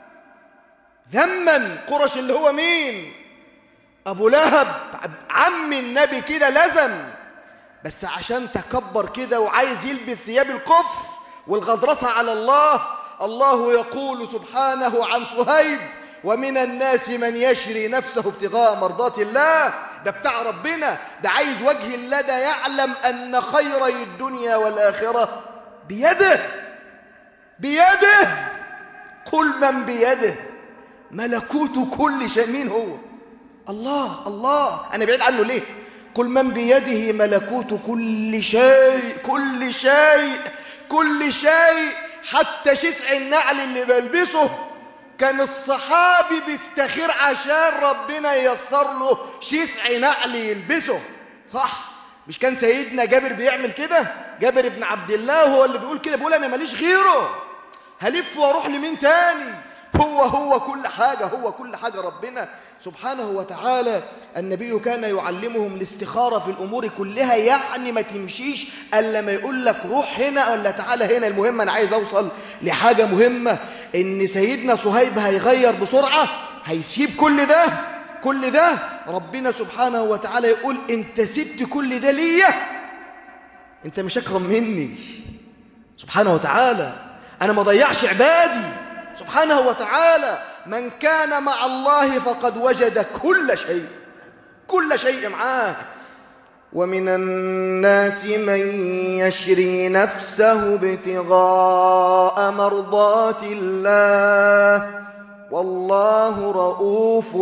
S1: ذما قرش اللي هو مين أبو لهب عم النبي كده لزم بس عشان تكبر كده وعايز يلبس ثياب الكفر والغضرسة على الله الله يقول سبحانه عن صهيب ومن الناس من يشري نفسه ابتغاء مرضات الله ده بتاع ربنا ده عايز وجه الله ده يعلم أن خيري الدنيا والآخرة بيده بيده قل من بيده ملكوت كل شيء مين هو الله الله أنا بعيد عنه ليه قل من بيده ملكوت كل شيء كل شيء كل شيء حتى شسع النعل اللي بلبسه كان الصحابي بيستخير عشان ربنا ييسر له شسع نعل يلبسه صح مش كان سيدنا جابر بيعمل كده جابر بن عبد الله هو اللي بيقول كده بيقول انا ماليش غيره هلف واروح لمين تاني هو هو كل حاجة هو كل حاجة ربنا سبحانه وتعالى النبي كان يعلمهم الاستخارة في الأمور كلها يعني ما تمشيش ألا ما يقول لك روح هنا ولا تعالى هنا المهم أنا عايز أوصل لحاجة مهمة إن سيدنا صهيب هيغير بسرعة هيسيب كل ده كل ده ربنا سبحانه وتعالى يقول انت سبت كل ده ليا انت مش اكرم مني سبحانه وتعالى انا ما ضيعش عبادي سبحانه وتعالى من كان مع الله فقد وجد كل شيء كل شيء معاه ومن الناس من يشري نفسه ابتغاء مرضات الله والله رؤوف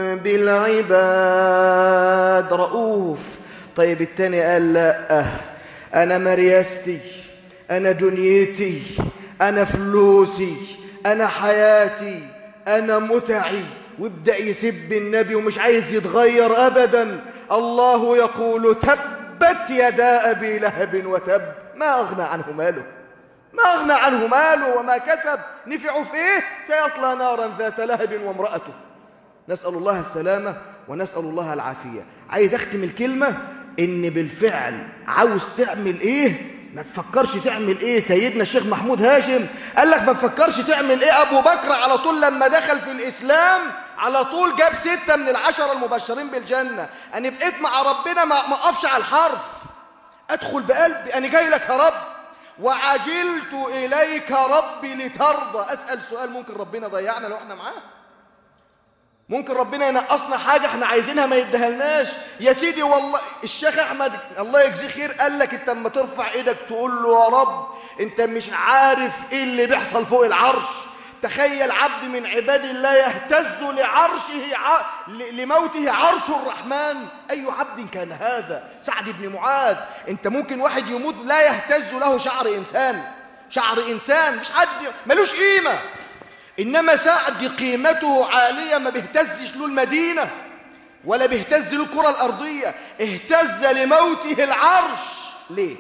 S1: بالعباد رؤوف طيب التاني قال لا أنا مريستي أنا دنيتي أنا فلوسي أنا حياتي أنا متعي وابدأ يسب النبي ومش عايز يتغير أبدا الله يقول تبت يدا أبي لهب وتب ما أغنى عنه ماله ما أغنى عنه ماله وما كسب نفعه فيه سيصلى نارا ذات لهب وامرأته نسأل الله السلامة ونسأل الله العافية عايز أختم الكلمة إن بالفعل عاوز تعمل إيه ما تفكرش تعمل إيه سيدنا الشيخ محمود هاشم قال لك ما تفكرش تعمل إيه أبو بكر على طول لما دخل في الإسلام على طول جاب ستة من العشرة المبشرين بالجنة أنا بقيت مع ربنا ما أقفش على الحرف أدخل بقلبي أنا جاي لك يا رب وعجلت إليك ربي لترضى أسأل سؤال ممكن ربنا ضيعنا لو احنا معاه ممكن ربنا ينقصنا حاجة احنا عايزينها ما يدهلناش يا سيدي والله الشيخ أحمد الله يجزيه خير قال لك انت لما ترفع ايدك تقول له يا رب انت مش عارف ايه اللي بيحصل فوق العرش
S5: تخيل عبد من عباد الله يهتز لعرشه ع... ل- لموته عرش الرحمن أي عبد كان هذا سعد بن معاذ أنت ممكن واحد يموت لا يهتز له شعر إنسان شعر إنسان مش حد ملوش قيمة إنما سعد قيمته عالية ما بيهتزش له المدينة ولا بيهتز له الكرة الأرضية اهتز لموته العرش ليه؟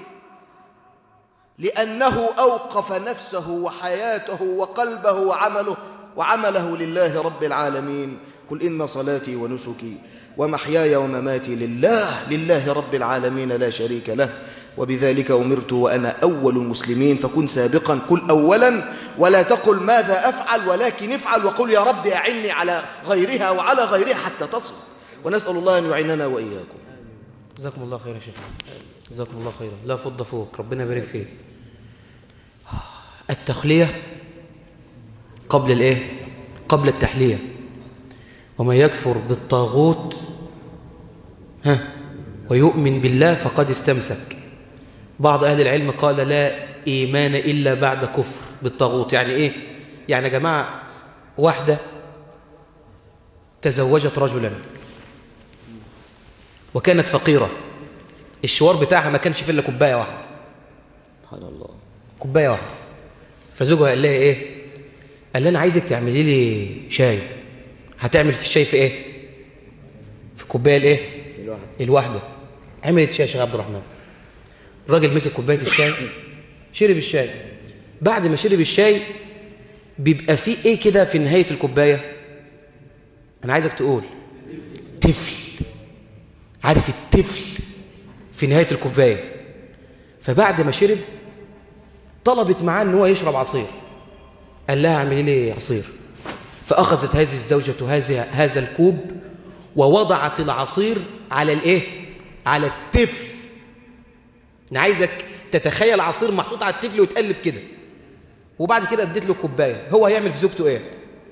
S5: لأنه أوقف نفسه وحياته وقلبه وعمله وعمله لله رب العالمين قل إن صلاتي ونسكي ومحياي ومماتي لله لله رب العالمين لا شريك له وبذلك أمرت وأنا أول المسلمين فكن سابقا قل أولا ولا تقل ماذا أفعل ولكن افعل وقل يا رب أعني على غيرها وعلى غيرها حتى تصل ونسأل الله أن يعيننا وإياكم
S2: جزاكم الله خير يا شيخ جزاكم الله خيرا لا فض فوق ربنا يبارك فيك التخلية قبل الايه قبل التحلية وما يكفر بالطاغوت ها ويؤمن بالله فقد استمسك بعض أهل العلم قال لا إيمان إلا بعد كفر بالطاغوت يعني إيه يعني يا جماعة واحدة تزوجت رجلا وكانت فقيرة الشوار بتاعها ما كانش فيه الا كوبايه واحده
S1: سبحان الله
S2: كوبايه واحده فزوجها قال لها ايه قال لها انا عايزك تعملي لي شاي هتعمل في الشاي في ايه في كوبايه الايه
S1: الواحد
S2: الواحده عملت شاي يا شيخ عبد الرحمن الراجل مسك كوبايه الشاي شرب الشاي بعد ما شرب الشاي بيبقى فيه ايه كده في نهايه الكوبايه انا عايزك تقول تفل عارف التفل في نهايه الكوبايه فبعد ما شرب طلبت معاه ان هو يشرب عصير قال لها اعملي لي عصير فاخذت هذه الزوجه هذه هذا الكوب ووضعت العصير على الايه على التفل انا عايزك تتخيل عصير محطوط على التفل وتقلب كده وبعد كده اديت له كوبايه هو هيعمل في زوجته ايه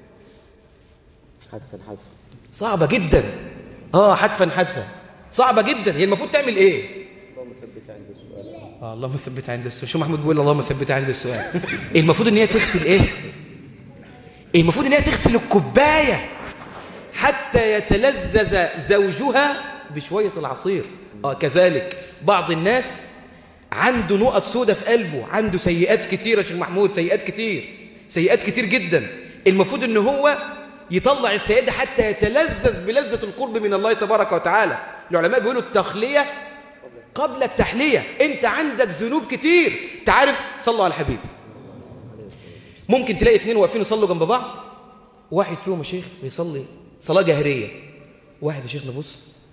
S1: حتفا حتفا
S2: صعبه جدا اه حتفا حتفا صعبه جدا هي المفروض تعمل ايه آه اللهم ثبت عند السؤال شو محمود بيقول اللهم ثبت عند السؤال المفروض ان هي تغسل ايه المفروض ان هي تغسل الكوبايه حتى يتلذذ زوجها بشويه العصير اه كذلك بعض الناس عنده نقط سودة في قلبه عنده سيئات كتير يا شيخ محمود سيئات كتير سيئات كتير جدا المفروض ان هو يطلع السيئات دي حتى يتلذذ بلذة القرب من الله تبارك وتعالى العلماء بيقولوا التخلية قبل التحلية انت عندك ذنوب كتير تعرف صلوا على الحبيب ممكن تلاقي اتنين واقفين يصلوا جنب بعض واحد فيهم يا شيخ بيصلي صلاة جهرية واحد يا شيخ نبص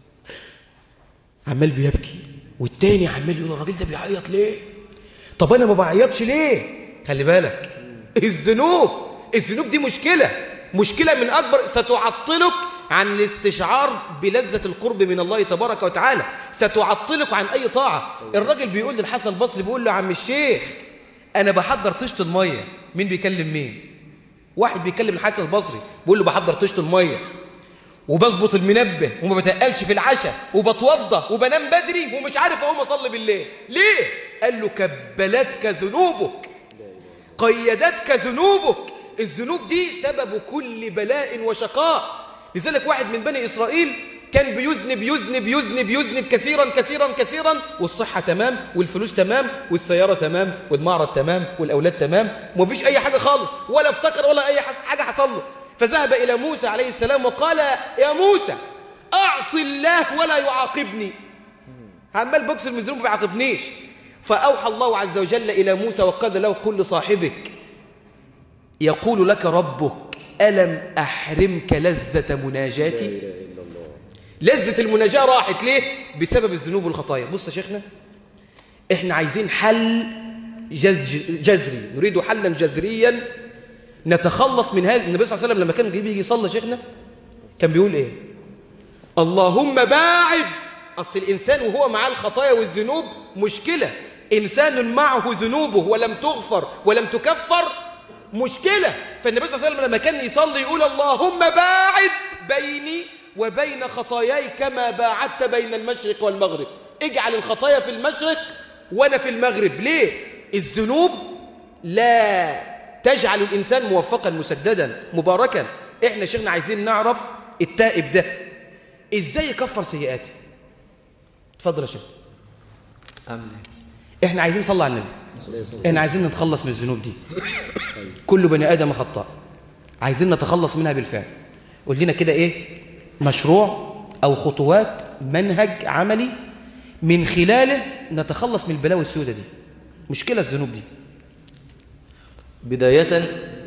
S2: عمال بيبكي والتاني عمال يقول الراجل ده بيعيط ليه طب انا ما بعيطش ليه خلي بالك الذنوب الذنوب دي مشكلة مشكلة من أكبر ستعطلك عن الاستشعار بلذة القرب من الله تبارك وتعالى ستعطلك عن أي طاعة الراجل بيقول للحسن البصري بيقول له يا عم الشيخ أنا بحضر طشت المية مين بيكلم مين واحد بيكلم الحسن البصري بيقول له بحضر طشت المية وبظبط المنبه وما بتقلش في العشاء وبتوضى وبنام بدري ومش عارف اقوم اصلي بالليل ليه قال له كبلتك ذنوبك قيدتك ذنوبك الذنوب دي سبب كل بلاء وشقاء لذلك واحد من بني إسرائيل كان بيذنب يذنب يذنب يذنب كثيرا كثيرا كثيرا والصحة تمام والفلوس تمام والسيارة تمام والمعرض تمام والأولاد تمام ومفيش أي حاجة خالص ولا افتكر ولا أي حاجة حصل له فذهب إلى موسى عليه السلام وقال يا موسى أعصي الله ولا يعاقبني عمال بكسر من الذنوب ما بيعاقبنيش فأوحى الله عز وجل إلى موسى وقال له قل لصاحبك يقول لك ربك ألم أحرمك لذة مناجاتي لذة المناجاة راحت ليه بسبب الذنوب والخطايا بص يا شيخنا احنا عايزين حل جز جذري نريد حلا جذريا نتخلص من هذا النبي صلى الله عليه وسلم لما كان بيجي يصلي شيخنا كان بيقول ايه اللهم باعد اصل الانسان وهو معاه الخطايا والذنوب مشكله انسان معه ذنوبه ولم تغفر ولم تكفر مشكله فالنبي صلى الله عليه وسلم لما كان يصلي يقول اللهم باعد بيني وبين خطاياي كما باعدت بين المشرق والمغرب اجعل الخطايا في المشرق وانا في المغرب ليه الذنوب لا تجعل الإنسان موفقا مسددا مباركا إحنا شيخنا عايزين نعرف التائب ده إزاي يكفر سيئاته اتفضل يا شيخ
S3: أعمل إيه؟
S2: إحنا عايزين نصلي على النبي إحنا عايزين نتخلص من الذنوب دي كل بني آدم خطاء عايزين نتخلص منها بالفعل قول لنا كده إيه مشروع أو خطوات منهج عملي من خلاله نتخلص من البلاوي السوداء دي مشكلة الذنوب دي
S3: بداية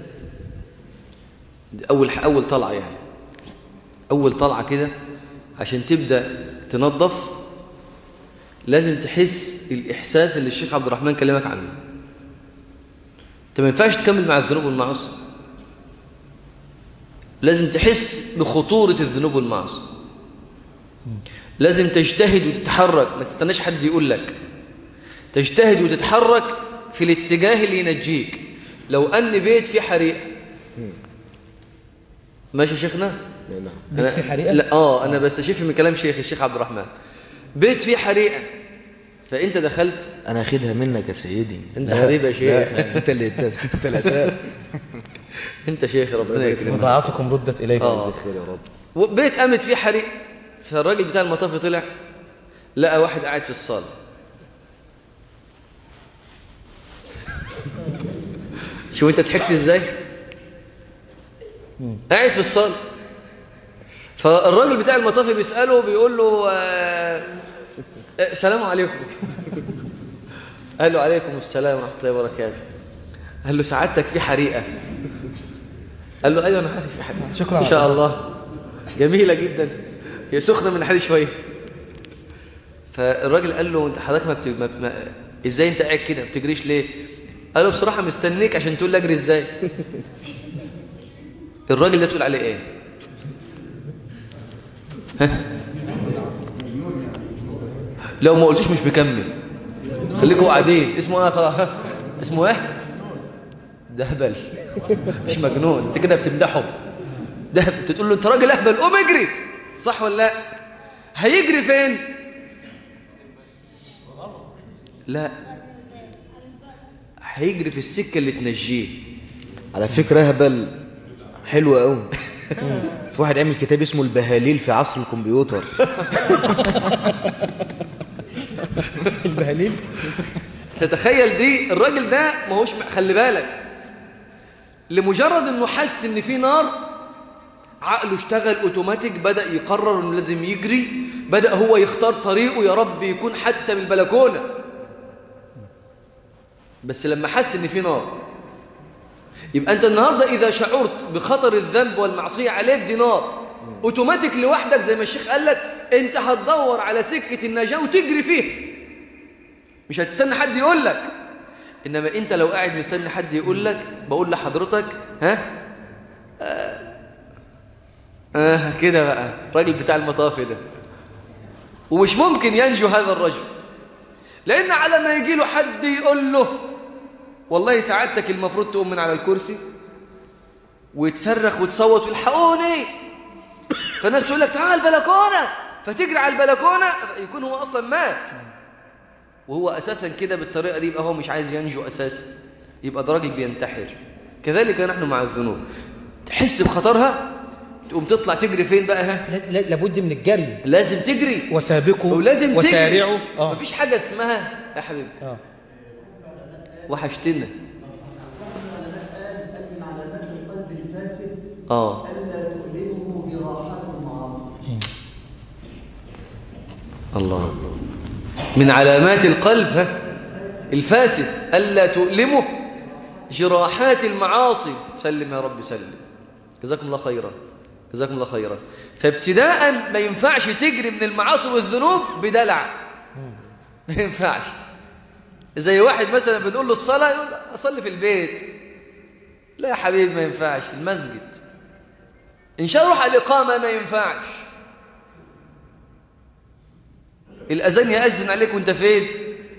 S3: دي أول أول طلعة يعني أول طلعة كده عشان تبدأ تنظف لازم تحس الإحساس اللي الشيخ عبد الرحمن كلمك عنه أنت ما ينفعش تكمل مع الذنوب والمعاصي لازم تحس بخطورة الذنوب والمعاصي لازم تجتهد وتتحرك ما تستناش حد يقول لك تجتهد وتتحرك في الاتجاه اللي ينجيك لو أن بيت فيه حريقة ماشي يا شيخنا
S2: بيت فيه حريقة؟
S3: لا اه انا بستشف من كلام شيخ الشيخ عبد الرحمن بيت فيه حريقه فانت دخلت
S1: انا اخدها منك يا سيدي
S3: انت حبيبي يا شيخ
S1: انت اللي انت, انت الاساس
S3: انت شيخ ربنا يكرمك
S2: وضاعتكم ردت إليكم
S3: اه
S1: خير يا رب
S3: وبيت قامت فيه حريق فالراجل بتاع المطاف طلع لقى واحد قاعد في الصاله شوف انت ضحكت ازاي قاعد في الصاله فالراجل بتاع المطافي بيساله بيقول له آه آه، السلام عليكم قال له عليكم السلام ورحمه الله وبركاته قال له سعادتك في حريقه قال له ايوه انا عارف في حريقه
S2: شكراً.
S3: ان شاء الله جميله جدا هي سخنه من حالي شويه فالراجل قال له انت حضرتك ما, بت... ما... ما... ازاي انت قاعد كده ما بتجريش ليه قال له بصراحه مستنيك عشان تقول لي اجري ازاي الراجل ده تقول عليه ايه ها؟ لو ما قلتوش مش مكمل خليكوا قاعدين اسمه ايه خلاص ها؟ اسمه ايه ده هبل مش مجنون انت كده بتمدحه ده انت تقول له انت راجل اهبل قوم اجري صح ولا لا هيجري فين لا هيجري في السكه اللي تنجيه
S1: على فكره هبل حلو قوي في واحد عامل كتاب اسمه البهاليل في عصر الكمبيوتر
S2: البهاليل
S3: تتخيل دي الراجل ده ما هوش خلي بالك لمجرد انه حس ان في نار عقله اشتغل اوتوماتيك بدا يقرر انه لازم يجري بدا هو يختار طريقه يا رب يكون حتى بالبلكونه بس لما حس ان في نار يبقى انت النهارده اذا شعرت بخطر الذنب والمعصيه عليك دي نار اوتوماتيك لوحدك زي ما الشيخ قال لك انت هتدور على سكه النجاه وتجري فيها مش هتستنى حد يقول لك انما انت لو قاعد مستني حد يقول لك بقول لحضرتك ها آه, آه كده بقى الراجل بتاع المطاف ده ومش ممكن ينجو هذا الرجل لان على ما يجي له حد يقول له والله سعادتك المفروض تقوم من على الكرسي وتصرخ وتصوت والحقوني فالناس تقول لك تعال البلكونه فتجري على البلكونه يكون هو اصلا مات وهو اساسا كده بالطريقه دي يبقى هو مش عايز ينجو اساسا يبقى ده راجل بينتحر كذلك نحن مع الذنوب تحس بخطرها تقوم تطلع تجري فين بقى ها
S2: لا- لا- لابد من الجري
S3: لازم تجري
S2: وسابقوا
S3: ولازم تجري
S2: وسارعوا اه
S3: مفيش حاجه اسمها يا حبيبي
S2: اه
S3: وحشتنا
S6: من علامات القلب الفاسد
S3: اه
S6: ألا تؤلمه براحات المعاصي
S3: الله من علامات القلب ها الفاسد ألا تؤلمه جراحات المعاصي سلم يا رب سلم جزاكم الله خيرا جزاكم الله خيرا فابتداء ما ينفعش تجري من المعاصي والذنوب بدلع ما ينفعش زي واحد مثلا بنقول له الصلاة يقول أصلي في البيت لا يا حبيبي ما ينفعش المسجد إن شاء روح على الإقامة ما ينفعش الأذان يأذن عليك وانت فين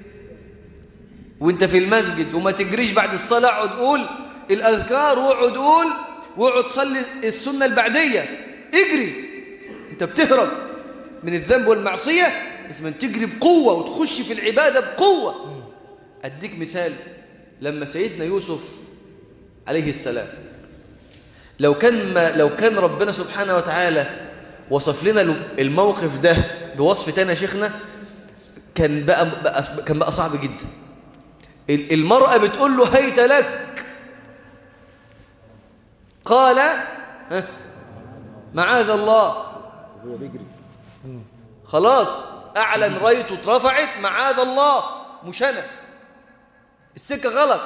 S3: وانت في المسجد وما تجريش بعد الصلاة اقعد قول الأذكار واقعد قول واقعد صلي السنة البعدية اجري انت بتهرب من الذنب والمعصية لازم تجري بقوة وتخش في العبادة بقوة أديك مثال لما سيدنا يوسف عليه السلام لو كان ما لو كان ربنا سبحانه وتعالى وصف لنا الموقف ده بوصف تاني يا شيخنا كان بقى, بقى كان بقى صعب جدا ال- المرأة بتقول له هيت لك قال ها، معاذ الله خلاص أعلن رايته اترفعت معاذ الله مش أنا السكة غلط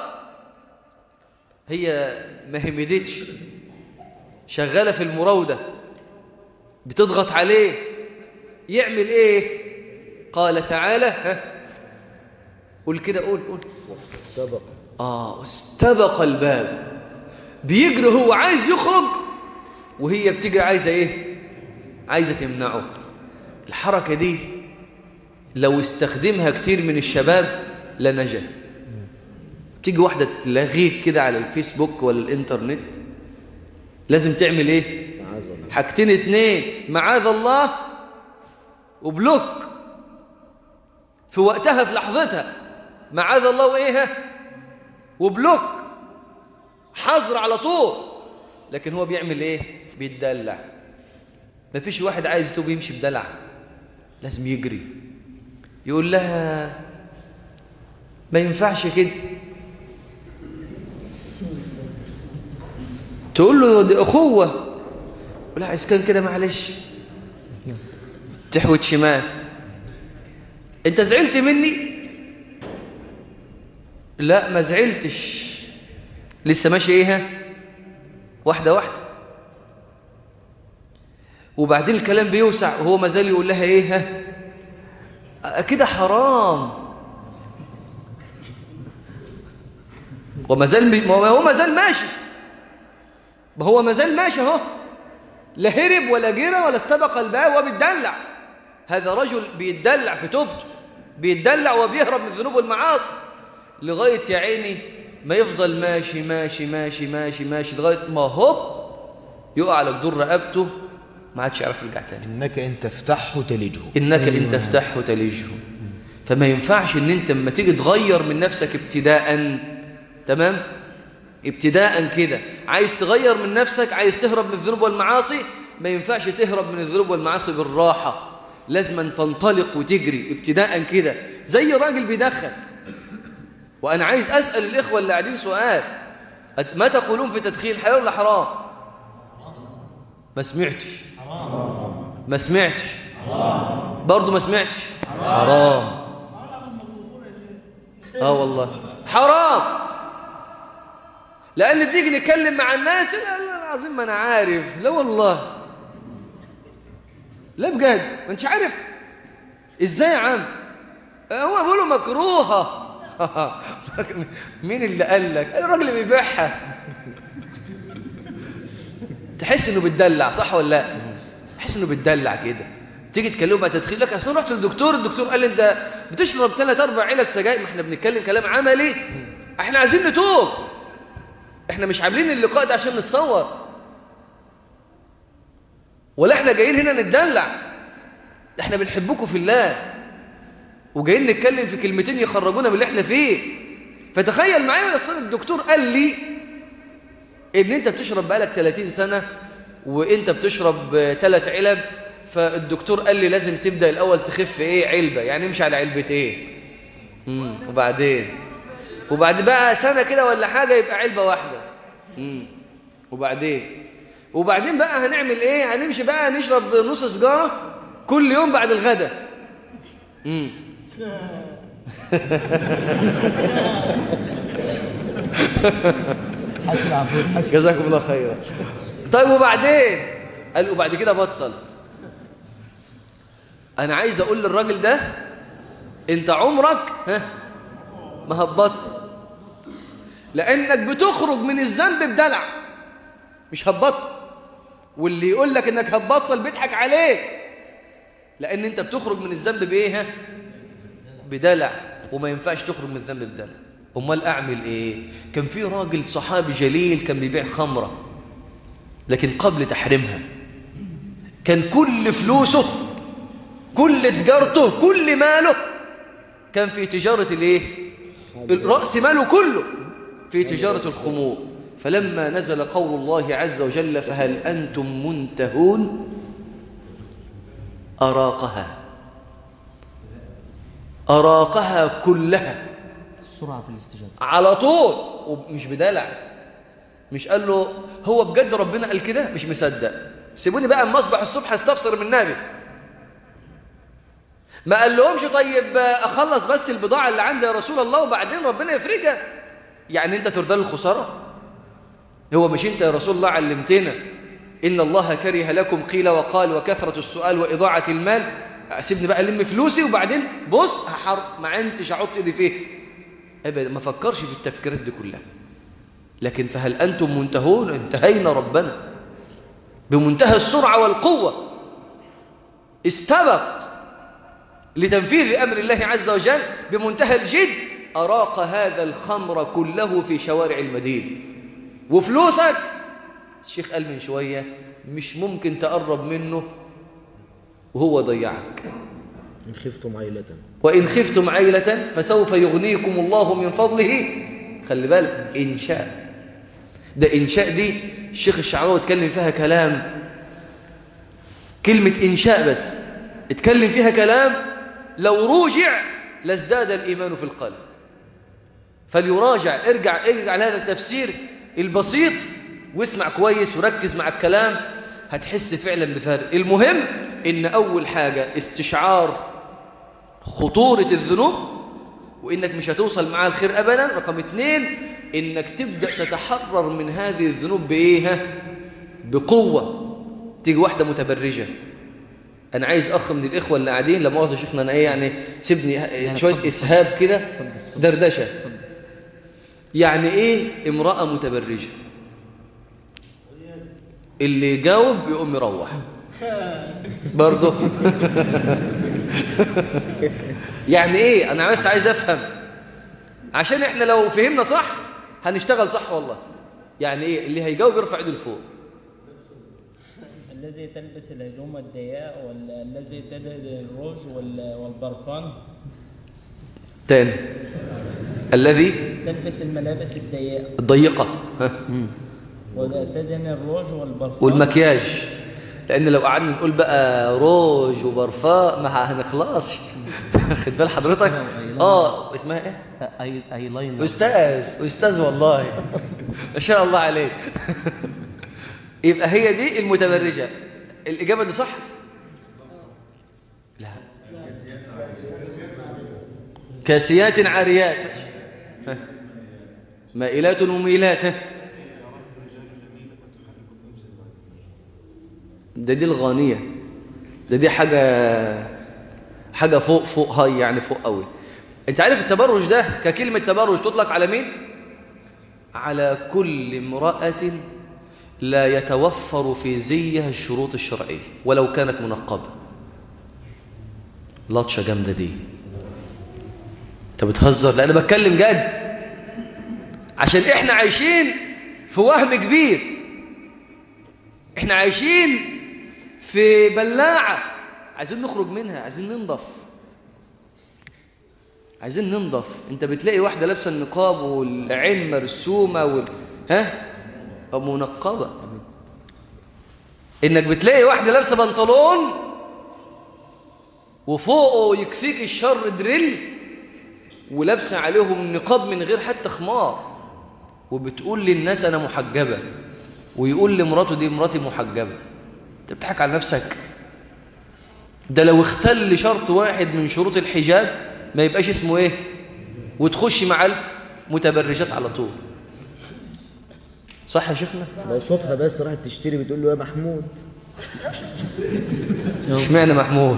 S3: هي ما همدتش شغالة في المراودة بتضغط عليه يعمل ايه قال تعالى ها قول كده قول قول اه واستبق الباب بيجري هو عايز يخرج وهي بتجري عايزه ايه عايزه تمنعه الحركه دي لو استخدمها كتير من الشباب لنجا تيجي واحده تلاغيك كده على الفيسبوك ولا الانترنت لازم تعمل ايه حاجتين اتنين معاذ الله وبلوك في وقتها في لحظتها معاذ الله وايه وبلوك حظر على طول لكن هو بيعمل ايه بيتدلع مفيش واحد عايز يتوب يمشي بدلع لازم يجري يقول لها ما ينفعش كده تقول له دي اخوه ولا عايز كان كده معلش تحوت شمال انت زعلت مني لا ما زعلتش لسه ماشي ايه ها؟ واحده واحده وبعدين الكلام بيوسع وهو ما زال يقول لها ايه ها؟ كده حرام وما زال بي... ما هو ما زال ماشي ما هو ما زال ماشي اهو لا هرب ولا جرى ولا استبق الباب وبيتدلع هذا رجل بيتدلع في توبته بيتدلع وبيهرب من الذنوب والمعاصي لغاية يا عيني ما يفضل ماشي ماشي ماشي ماشي ماشي لغاية ما هوب يقع على جدور رقبته ما عادش يعرف يرجع تاني
S1: إنك إن تفتحه تلجه
S3: إنك إن تفتحه تلجه فما ينفعش إن أنت لما تيجي تغير من نفسك ابتداء تمام ابتداء كده عايز تغير من نفسك عايز تهرب من الذنوب والمعاصي ما ينفعش تهرب من الذنوب والمعاصي بالراحة لازم أن تنطلق وتجري ابتداء كده زي راجل بيدخن وأنا عايز أسأل الإخوة اللي قاعدين سؤال أت- ما تقولون في تدخين حلال ولا حرام ما سمعتش ما سمعتش برضه ما سمعتش حرام اه والله حرام لان بنيجي نتكلم مع الناس لا لا العظيم ما انا عارف لا والله لا بجد ما انتش عارف ازاي يا عم هو بيقولوا مكروهه مين اللي قال لك الراجل اللي بيبيعها تحس انه بيتدلع صح ولا لا تحس انه بيتدلع كده تيجي تكلمه بقى تدخين لك اصل أنا رحت للدكتور الدكتور قال لي انت بتشرب ثلاث اربع علب سجاير ما احنا بنتكلم كلام عملي احنا عايزين نتوب احنا مش عاملين اللقاء ده عشان نتصور ولا احنا جايين هنا نتدلع ده احنا بنحبكم في الله وجايين نتكلم في كلمتين يخرجونا من اللي احنا فيه فتخيل معايا اصل الدكتور قال لي ان انت بتشرب بقالك 30 سنه وانت بتشرب ثلاث علب فالدكتور قال لي لازم تبدا الاول تخف ايه علبه يعني امشي على علبه ايه امم وبعدين وبعد بقى سنه كده ولا حاجه يبقى علبه واحده امم وبعدين وبعدين بقى هنعمل ايه هنمشي بقى نشرب نص سجاره كل يوم بعد الغداء امم
S4: حسن عبود حسن
S3: جزاكم الله خيرا طيب وبعدين قال وبعد كده بطل انا عايز اقول للراجل ده انت عمرك ها ما هتبطل لانك بتخرج من الذنب بدلع مش هتبطل واللي يقول لك انك هتبطل بيضحك عليك لان انت بتخرج من الذنب بايه ها بدلع وما ينفعش تخرج من الذنب بدلع امال اعمل ايه كان في راجل صحابي جليل كان بيبيع خمره لكن قبل تحريمها كان كل فلوسه كل تجارته كل ماله كان في تجارة الايه الرأس ماله كله في تجارة الخمور فلما نزل قول الله عز وجل فهل أنتم منتهون أراقها أراقها كلها
S4: السرعة في الاستجابة
S3: على طول ومش بدلع مش قال له هو بجد ربنا قال كده مش مصدق سيبوني بقى اما اصبح الصبح استفسر من النبي ما قال لهمش طيب اخلص بس البضاعه اللي عندي يا رسول الله وبعدين ربنا يفرجها يعني انت ترضى الخساره هو مش انت يا رسول الله علمتنا ان الله كره لكم قيل وقال وكثره السؤال واضاعه المال سيبني بقى الم فلوسي وبعدين بص هحر ما عندش احط ايدي فيه ابدا ما فكرش في التفكيرات دي كلها لكن فهل انتم منتهون انتهينا ربنا بمنتهى السرعه والقوه استبق لتنفيذ امر الله عز وجل بمنتهى الجد اراق هذا الخمر كله في شوارع المدينه وفلوسك الشيخ قال من شويه مش ممكن تقرب منه وهو ضيعك
S1: إن خفتم عيلة
S3: وإن خفتم عيلة فسوف يغنيكم الله من فضله خلي بالك إنشاء ده إنشاء دي الشيخ الشعراوي اتكلم فيها كلام كلمة إنشاء بس اتكلم فيها كلام لو روجع لازداد الإيمان في القلب فليراجع ارجع ارجع لهذا التفسير البسيط واسمع كويس وركز مع الكلام هتحس فعلا بفرق المهم ان اول حاجة استشعار خطورة الذنوب وإنك مش هتوصل معاه الخير أبدا رقم اتنين إنك تبدأ تتحرر من هذه الذنوب بإيه ها؟ بقوة تيجي واحدة متبرجة أنا عايز أخ من الإخوة اللي قاعدين لما مؤاخذة شيخنا أنا إيه يعني سيبني ه- شوية إسهاب كده دردشة يعني إيه امرأة متبرجة اللي يجاوب يقوم يروح برضه يعني ايه انا بس عايز افهم عشان احنا لو فهمنا صح هنشتغل صح والله يعني ايه اللي هيجاوب يرفع ايده لفوق
S7: الذي تلبس الهدوم الضيقة ولا الذي تدهن الروج وال- والبرفان
S3: تاني الذي
S7: تلبس الملابس الضيقة
S3: الضيقة ها
S7: ولا تدهن الروج والبرفان
S3: والمكياج لان لو قعدنا نقول بقى روج وبرفاء ما هنخلصش خد بال حضرتك اه اسمها ايه
S4: اي اي لاين
S3: استاذ استاذ والله ما شاء الله عليك يبقى هي دي المتبرجه الاجابه دي صح لا كاسيات عاريات ها. مائلات مميلات ها. ده دي الغانيه ده دي حاجه حاجه فوق فوق هاي يعني فوق قوي انت عارف التبرج ده ككلمه تبرج تطلق على مين على كل امراه لا يتوفر في زيها الشروط الشرعيه ولو كانت منقبه لطشه جامده دي انت بتهزر لا انا بتكلم جد عشان احنا عايشين في وهم كبير احنا عايشين في بلاعه عايزين نخرج منها عايزين ننضف عايزين ننضف انت بتلاقي واحده لابسه النقاب والعين مرسومه وال... ها منقبه انك بتلاقي واحده لابسه بنطلون وفوقه يكفيك الشر دريل ولابسه عليهم النقاب من غير حتى خمار وبتقول للناس انا محجبه ويقول لمراته دي مراتي محجبه انت بتضحك على نفسك ده لو اختل شرط واحد من شروط الحجاب ما يبقاش اسمه ايه وتخش مع المتبرجات على طول صح يا شيخنا
S1: لو صوتها بس راحت تشتري بتقول له يا محمود
S3: اشمعنى محمود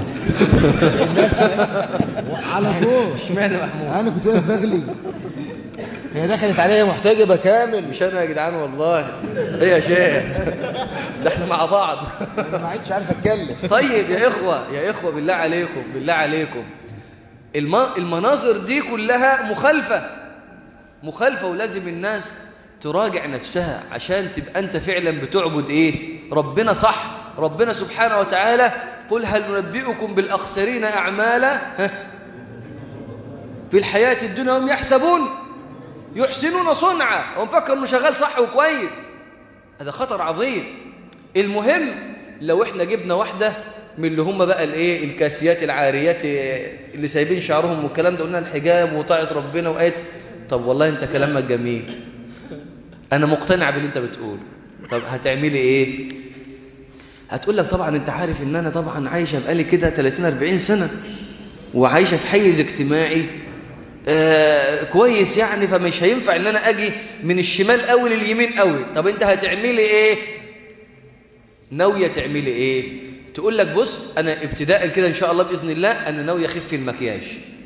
S1: على طول
S3: اشمعنى محمود
S1: انا كنت واقف بغلي هي دخلت عليا محتجبه كامل
S3: مش انا يا جدعان والله ايه يا شيخ ده احنا مع بعض
S1: انا ما عدتش عارف اتكلم
S3: طيب يا إخوة يا إخوة بالله عليكم بالله عليكم الم... المناظر دي كلها مخالفة مخالفة ولازم الناس تراجع نفسها عشان تبقى أنت فعلا بتعبد إيه ربنا صح ربنا سبحانه وتعالى قل هل ننبئكم بالأخسرين أعمالا ها؟ في الحياة الدنيا هم يحسبون يحسنون صنعا هو مفكر انه شغال صح وكويس هذا خطر عظيم المهم لو احنا جبنا واحده من اللي هم بقى الايه الكاسيات العاريات اللي سايبين شعرهم والكلام ده قلنا الحجاب وطاعه ربنا وايات طب والله انت كلامك جميل انا مقتنع باللي انت بتقوله طب هتعملي ايه هتقول لك طبعا انت عارف ان انا طبعا عايشه بقالي كده 30 40 سنه وعايشه في حيز اجتماعي آه كويس يعني فمش هينفع ان انا اجي من الشمال قوي لليمين قوي طب انت هتعملي ايه ناويه تعملي ايه تقول لك بص انا ابتداء كده ان شاء الله باذن الله انا ناويه اخف المكياج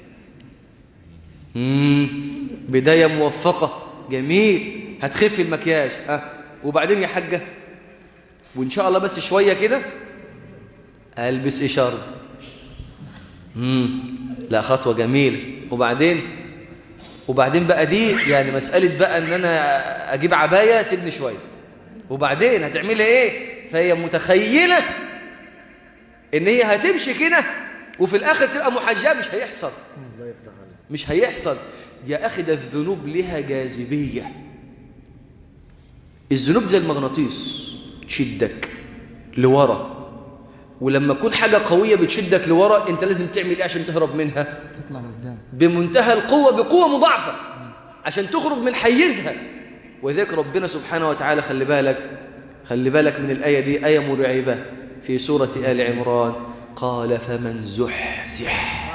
S3: امم بدايه موفقه جميل هتخف المكياج ها وبعدين يا حاجه وان شاء الله بس شويه كده البس اشارب امم لا خطوه جميله وبعدين وبعدين بقى دي يعني مساله بقى ان انا اجيب عبايه سيبني شويه وبعدين هتعملي ايه فهي متخيله ان هي هتمشي كده وفي الاخر تبقى محجبه مش هيحصل مش هيحصل يا اخي ده الذنوب لها جاذبيه الذنوب زي المغناطيس تشدك لورا ولما تكون حاجة قوية بتشدك لورا انت لازم تعمل ايه عشان تهرب منها
S4: تطلع لقدام
S3: بمنتهى القوة بقوة مضاعفة عشان تخرج من حيزها وذلك ربنا سبحانه وتعالى خلي بالك خلي بالك من الآية دي آية مرعبة في سورة آل عمران قال فمن زحزح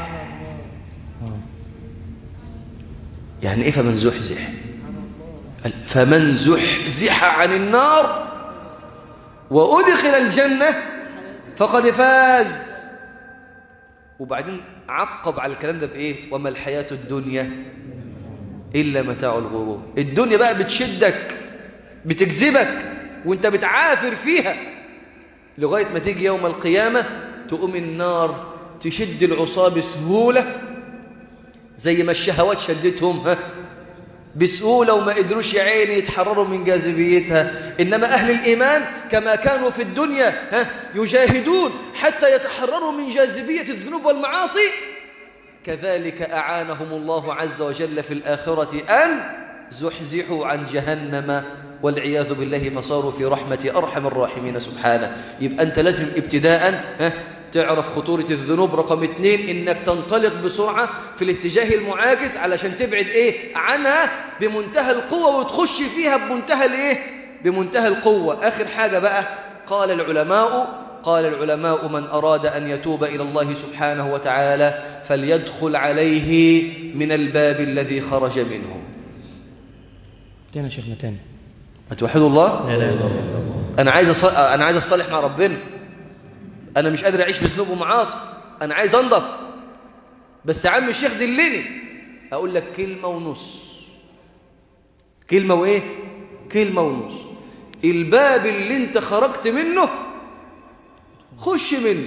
S3: يعني ايه فمن زحزح فمن زحزح عن النار وأدخل الجنة فقد فاز وبعدين عقب على الكلام ده بإيه وما الحياة الدنيا إلا متاع الغرور الدنيا بقى بتشدك بتجذبك وانت بتعافر فيها لغاية ما تيجي يوم القيامة تقوم النار تشد العصا بسهولة زي ما الشهوات شدتهم ها بسهولة وما قدروش يا عيني يتحرروا من جاذبيتها إنما أهل الإيمان كما كانوا في الدنيا ها يجاهدون حتى يتحرروا من جاذبية الذنوب والمعاصي كذلك أعانهم الله عز وجل في الآخرة أن زحزحوا عن جهنم والعياذ بالله فصاروا في رحمة أرحم الراحمين سبحانه يبقى أنت لازم ابتداء ها تعرف خطورة الذنوب رقم اتنين إنك تنطلق بسرعة في الاتجاه المعاكس علشان تبعد إيه عنها بمنتهى القوة وتخش فيها بمنتهى الإيه بمنتهى القوة آخر حاجة بقى قال العلماء قال العلماء من أراد أن يتوب إلى الله سبحانه وتعالى فليدخل عليه من الباب الذي خرج منه
S2: تاني يا شيخنا تاني
S3: هتوحدوا الله
S2: لا لا لا
S3: أنا عايز أص... أنا عايز أصطلح مع ربنا أنا مش قادر أعيش بذنوب ومعاصي أنا عايز أنضف بس يا عم الشيخ دلني أقول لك كلمة ونص كلمة وإيه؟ كلمة ونص الباب اللي أنت خرجت منه خش منه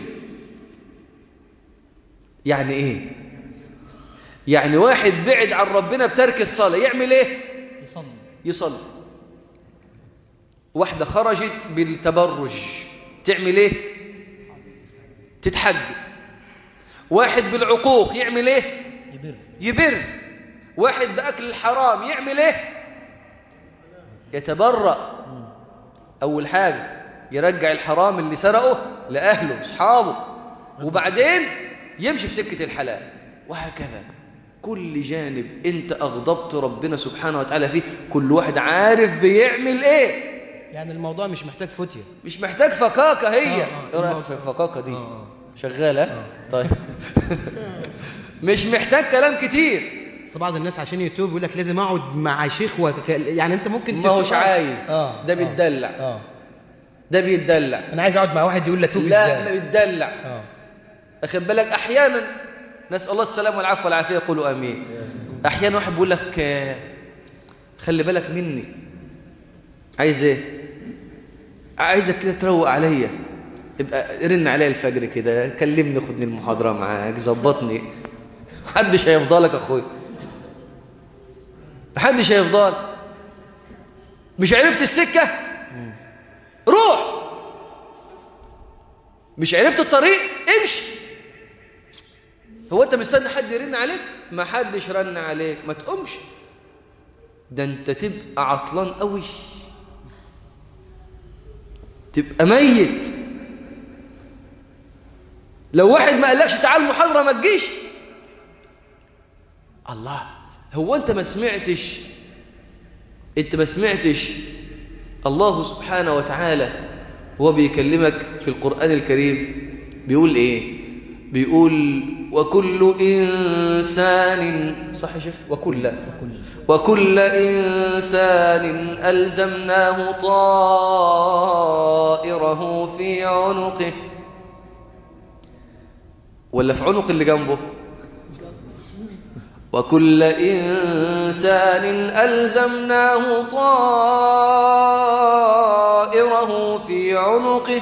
S3: يعني إيه؟ يعني واحد بعد عن ربنا بترك الصلاة يعمل إيه؟
S7: يصلي
S3: يصلي واحدة خرجت بالتبرج تعمل ايه تتحج واحد بالعقوق يعمل ايه
S7: يبر
S3: يبر واحد بأكل الحرام يعمل ايه يتبرأ أول حاجة يرجع الحرام اللي سرقه لأهله أصحابه وبعدين يمشي في سكة الحلال وهكذا كل جانب انت أغضبت ربنا سبحانه وتعالى فيه كل واحد عارف بيعمل ايه
S2: يعني الموضوع مش محتاج فتية
S3: مش محتاج فكاكة هي
S2: آه، آه،
S3: ايه رأيك في الفكاكة دي شغالة طيب مش محتاج كلام كتير
S2: بس بعض الناس عشان يتوب يقول لك لازم اقعد مع شيخ وك... يعني انت ممكن
S3: ما هوش
S2: تتوب-
S3: عايز
S2: اه
S3: ده
S2: آه،
S3: بيتدلع
S2: اه
S3: ده بيتدلع
S2: انا عايز اقعد مع واحد يقول لي توب
S3: لا
S2: ازاي
S3: ما بيتدلع
S2: اه
S3: أخذ بالك أحيانا نسأل الله السلامة والعافية والعافية يقولوا آمين أحيانا واحد بيقول لك آه، خلي بالك مني عايز إيه عايزك كده تروق عليا يبقى رن عليا الفجر كده كلمني خدني المحاضرة معاك ظبطني محدش هيفضلك يا أخوي محدش هيفضل مش عرفت السكة روح مش عرفت الطريق امشي هو انت مستني حد يرن عليك ما حدش رن عليك ما تقومش ده انت تبقى عطلان قوي تبقى ميت لو واحد ما قالكش تعال المحاضرة ما تجيش الله هو انت ما سمعتش انت ما سمعتش الله سبحانه وتعالى هو بيكلمك في القرآن الكريم بيقول ايه بيقول وكل إنسان صح يا شيخ وكل وكل إنسان ألزمناه طائره في عنقه ولا في عنق اللي جنبه وكل إنسان ألزمناه طائره في عنقه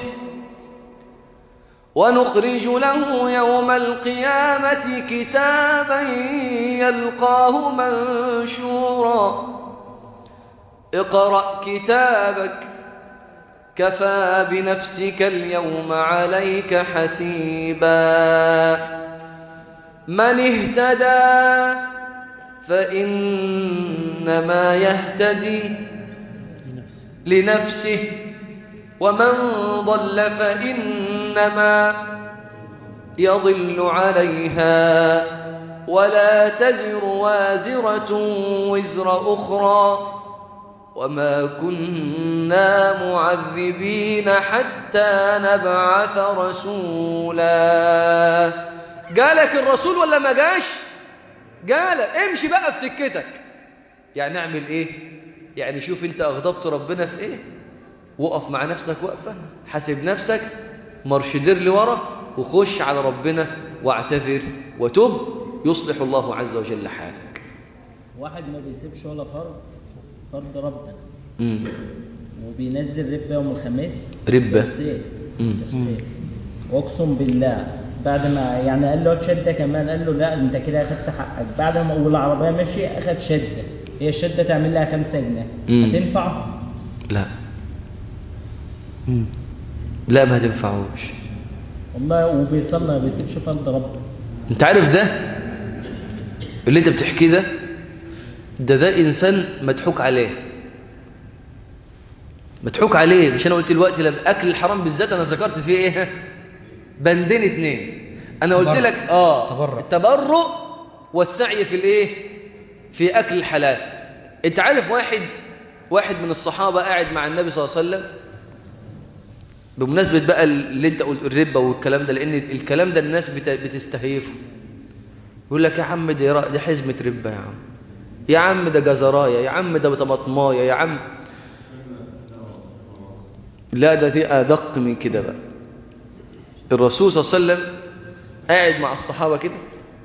S3: ونخرج له يوم القيامة كتابا يلقاه منشورا اقرأ كتابك كفى بنفسك اليوم عليك حسيبا من اهتدى فإنما يهتدي لنفسه ومن ضل فإنما يضل عليها ولا تزر وازرة وزر أخرى وما كنا معذبين حتى نبعث رسولا جالك الرسول ولا ما جاش جالك امشي بقى في سكتك يعني اعمل ايه يعني شوف انت اغضبت ربنا في ايه وقف مع نفسك وقفه حاسب نفسك مرشدير لورا وخش على ربنا واعتذر وتب يصلح الله عز وجل حالك
S7: واحد ما بيسيبش ولا فرض فرض ربنا وبينزل ربة يوم الخميس
S3: ربة.
S7: تفسير تفسير واقسم بالله بعد ما يعني قال له شده كمان قال له لا انت كده اخدت حقك بعد ما والعربيه ماشيه اخد شده هي الشده تعمل لها 5 جنيه هتنفع
S3: لا لا ما تنفعوش
S7: والله وبيصلي ما بيسيبش فرض ربنا
S3: انت عارف ده اللي انت بتحكيه ده ده ده انسان مضحوك عليه مضحوك عليه مش انا قلت دلوقتي لما اكل الحرام بالذات انا ذكرت فيه ايه بندين اتنين انا قلت
S2: تبرع.
S3: لك اه
S2: تبرع.
S3: التبرع والسعي في الايه في اكل الحلال انت عارف واحد واحد من الصحابه قاعد مع النبي صلى الله عليه وسلم بمناسبة بقى اللي انت قلت الربا والكلام ده لان الكلام ده الناس بت- بتستهيفه يقول لك يا عم دي را- دي حزمة ربا يا عم يا عم ده جزرايا يا عم ده طماطمايه يا عم لا ده دي ادق من كده بقى الرسول صلى الله عليه وسلم قاعد مع الصحابة كده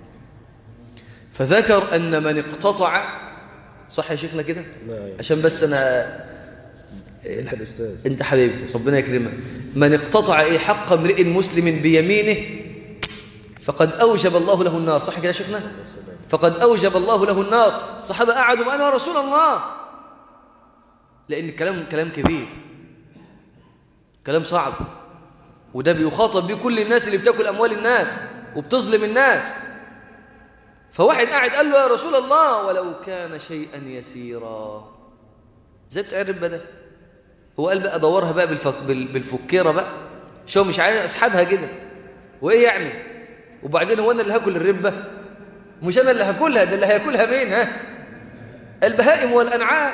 S3: فذكر ان من اقتطع صح يا شيخنا كده عشان بس انا
S5: انت الاستاذ
S3: انت حبيبي ربنا يكرمك من اقتطع ايه حق امرئ مسلم بيمينه فقد اوجب الله له النار صح كده يا شيخنا فقد اوجب الله له النار الصحابه قعدوا معنا يا رسول الله لان الكلام كلام كبير كلام صعب وده بيخاطب بيه كل الناس اللي بتاكل اموال الناس وبتظلم الناس فواحد قاعد قال له يا رسول الله ولو كان شيئا يسيرا زي بتاع الربا ده هو قال بقى دورها بقى بالفك... بال- بالفكيره بقى شو مش عايز اسحبها كده وايه يعني وبعدين هو انا اللي هاكل الربه مش انا اللي هاكلها ده اللي هياكلها مين ها البهائم والانعام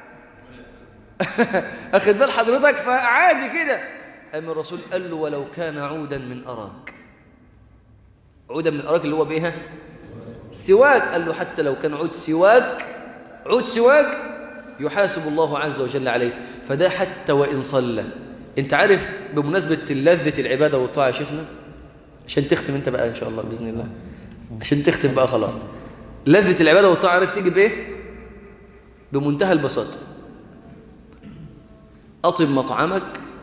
S3: اخد بال حضرتك فعادي كده اما الرسول قال له ولو كان عودا من اراك عودا من اراك اللي هو بايه ها؟ سواك قال له حتى لو كان عود سواك عود سواك يحاسب الله عز وجل عليه فده حتى وإن صلى انت عارف بمناسبة لذة العبادة والطاعة شفنا عشان تختم انت بقى ان شاء الله بإذن الله عشان تختم بقى خلاص لذة العبادة والطاعة عرفت تيجي بإيه بمنتهى البساطة أطب مطعمك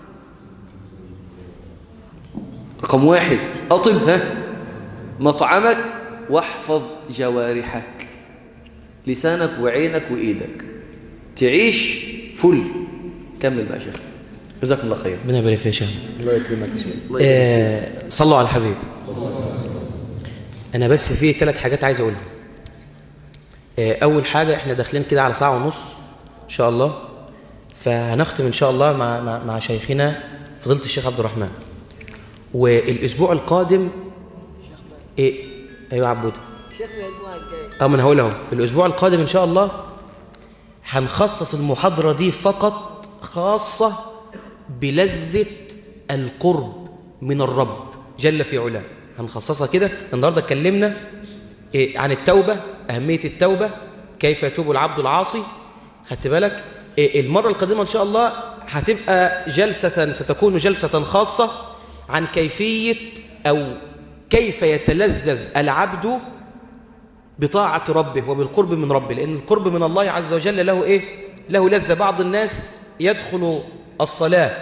S3: رقم واحد أطب ها مطعمك واحفظ جوارحك لسانك وعينك وإيدك تعيش فل كمل بقى يا شيخ جزاكم الله خير
S2: ربنا يبارك فيك يا شيخ
S5: الله يكرمك يا شيخ
S2: آه، صلوا على الحبيب انا بس في ثلاث حاجات عايز اقولها آه، أول حاجة إحنا داخلين كده على ساعة ونص إن شاء الله فهنختم إن شاء الله مع, مع, مع شيخنا فضيلة الشيخ عبد الرحمن والأسبوع القادم إيه أيوة عبود اه ما انا هقول اهو الاسبوع القادم ان شاء الله هنخصص المحاضره دي فقط خاصه بلذه القرب من الرب جل في علاه هنخصصها كده النهارده اتكلمنا إيه عن التوبه اهميه التوبه كيف يتوب العبد العاصي خدت بالك إيه المره القادمه ان شاء الله هتبقى جلسه ستكون جلسه خاصه عن كيفيه او كيف يتلذذ العبد بطاعة ربه وبالقرب من ربه لأن القرب من الله عز وجل له إيه؟ له لذة بعض الناس يدخل الصلاة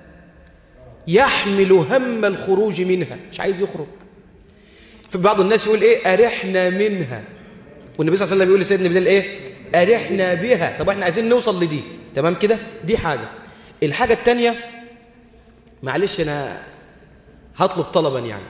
S2: يحمل هم الخروج منها مش عايز يخرج في بعض الناس يقول إيه أرحنا منها والنبي صلى الله عليه وسلم يقول لسيدنا بلال إيه أرحنا بها طب احنا عايزين نوصل لدي تمام كده دي حاجة الحاجة التانية معلش أنا هطلب طلبا يعني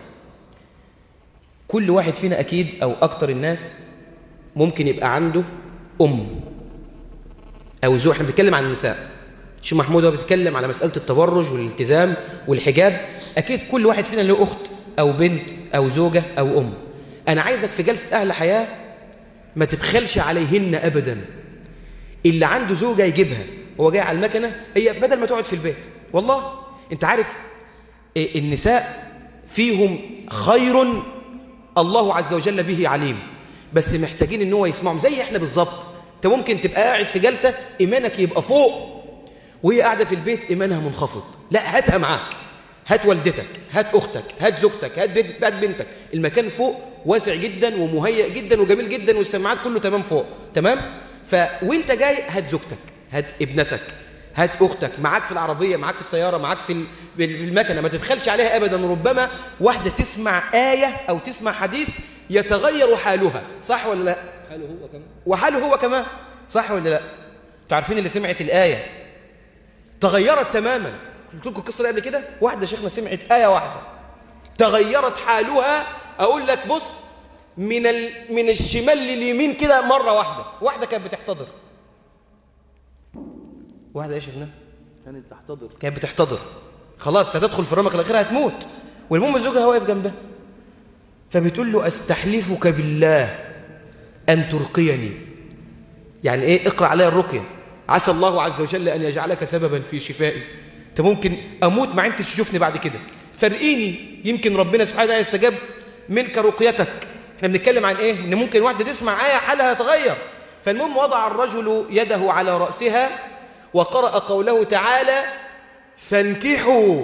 S2: كل واحد فينا أكيد أو أكتر الناس ممكن يبقى عنده أم أو زوج احنا بنتكلم عن النساء شو محمود هو بيتكلم على مسألة التبرج والالتزام والحجاب أكيد كل واحد فينا له أخت أو بنت أو زوجة أو أم أنا عايزك في جلسة أهل حياة ما تبخلش عليهن أبدا اللي عنده زوجة يجيبها هو جاي على المكنة هي بدل ما تقعد في البيت والله أنت عارف إيه النساء فيهم خير الله عز وجل به عليم بس محتاجين ان هو يسمعهم زي احنا بالظبط انت ممكن تبقى قاعد في جلسه ايمانك يبقى فوق وهي قاعده في البيت ايمانها منخفض لا هاتها معاك هات والدتك هات اختك هات زوجتك هات بنت هات بنتك المكان فوق واسع جدا ومهيئ جدا وجميل جدا والسماعات كله تمام فوق تمام ف وانت جاي هات زوجتك هات ابنتك هات اختك معاك في العربيه معاك في السياره معاك في في المكنه ما تبخلش عليها ابدا ربما واحده تسمع ايه او تسمع حديث يتغير حالها صح ولا لا
S3: حاله هو كمان
S2: وحاله هو كمان صح ولا لا تعرفين اللي سمعت الايه تغيرت تماما قلت لكم القصه دي قبل كده واحده شيخنا سمعت ايه واحده تغيرت حالها اقول لك بص من ال... من الشمال لليمين كده مره واحده واحده كانت بتحتضر واحده ايه شفناها
S3: كانت تحتضر
S2: كانت بتحتضر خلاص هتدخل في الرمق الاخيره هتموت والمهم زوجها واقف جنبها فبتقول له استحلفك بالله ان ترقيني يعني ايه اقرا عليا الرقيه عسى الله عز وجل ان يجعلك سببا في شفائي انت ممكن اموت ما انتش تشوفني بعد كده فرقيني يمكن ربنا سبحانه وتعالى يستجاب منك رقيتك احنا بنتكلم عن ايه ان ممكن واحده تسمع ايه حالها يتغير فالمهم وضع الرجل يده على راسها وقرأ قوله تعالى فانكحوا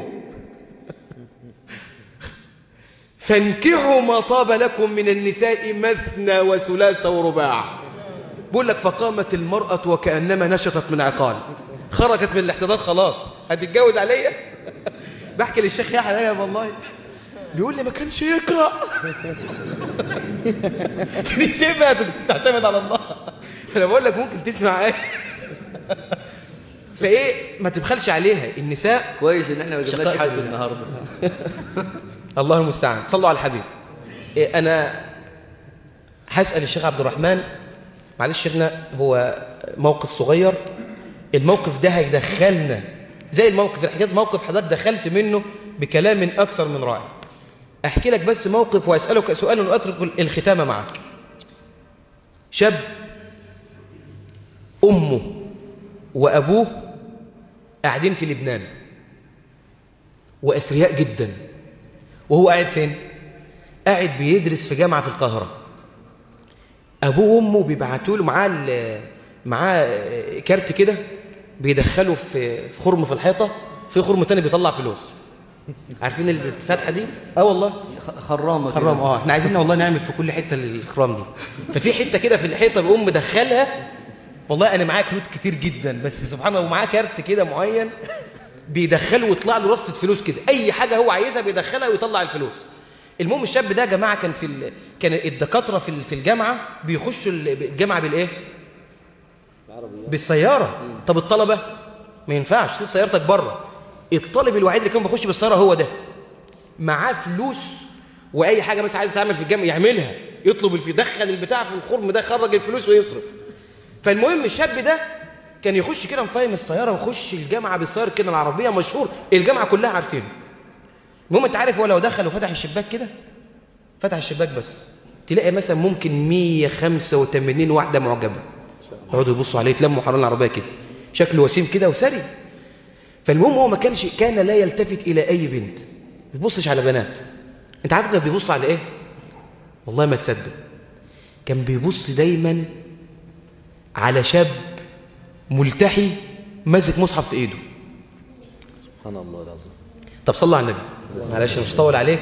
S2: فانكحوا ما طاب لكم من النساء مثنى وثلاث ورباع بقول لك فقامت المرأة وكأنما نشطت من عقال خرجت من الاحتضار خلاص هتتجوز عليا بحكي للشيخ يحيى والله بيقول لي ما كانش يقرأ كان يسيبها تعتمد على الله انا بقول لك ممكن تسمع ايه فايه ما تبخلش عليها النساء
S3: كويس ان احنا ما جبناش
S2: شقائق
S3: حد
S2: بالله.
S3: النهارده
S2: الله المستعان صلوا على الحبيب إيه انا هسال الشيخ عبد الرحمن معلش شيخنا هو موقف صغير الموقف ده هيدخلنا زي الموقف الحكايه موقف حضرتك دخلت منه بكلام اكثر من رائع احكي لك بس موقف واسالك سؤال واترك الختام معك شاب امه وابوه قاعدين في لبنان واثرياء جدا وهو قاعد فين قاعد بيدرس في جامعه في القاهره ابوه وامه بيبعتوا له معاه ال- معاه كارت كده بيدخله في في خرم في الحيطه في خرم تاني بيطلع فلوس عارفين الفتحه دي اه والله
S3: خ- خرامه كده.
S2: خرام اه احنا عايزين والله نعمل في كل حته الخرام دي ففي حته كده في الحيطه بيقوم مدخلها والله انا معايا كروت كتير جدا بس سبحان الله ومعاه كارت كده معين بيدخله ويطلع له رصه فلوس كده اي حاجه هو عايزها بيدخلها ويطلع الفلوس المهم الشاب ده يا جماعه كان في ال... كان الدكاتره في ال- في الجامعه بيخشوا ال- الجامعه بالايه بالسياره طب الطلبه ما ينفعش سيب سيارتك بره الطالب الوحيد اللي كان بيخش بالسياره هو ده معاه فلوس واي حاجه بس عايز تعمل في الجامعه يعملها يطلب الفي دخل البتاع في الخرم ده خرج الفلوس ويصرف فالمهم الشاب ده كان يخش كده مفاهم السياره ويخش الجامعه بالسياره كده العربيه مشهور الجامعه كلها عارفينه المهم انت عارف هو لو دخل وفتح الشباك كده فتح الشباك بس تلاقي مثلا ممكن 185 واحده معجبه يقعدوا يبصوا عليه يتلموا حوالين العربيه كده شكله وسيم كده وسري فالمهم هو ما كانش كان لا يلتفت الى اي بنت ما بيبصش على بنات انت عارف كان بيبص على ايه والله ما تصدق كان بيبص دايما على شاب ملتحي ماسك مصحف في ايده
S3: سبحان الله العظيم
S2: طب صلى على النبي معلش مش هطول عليك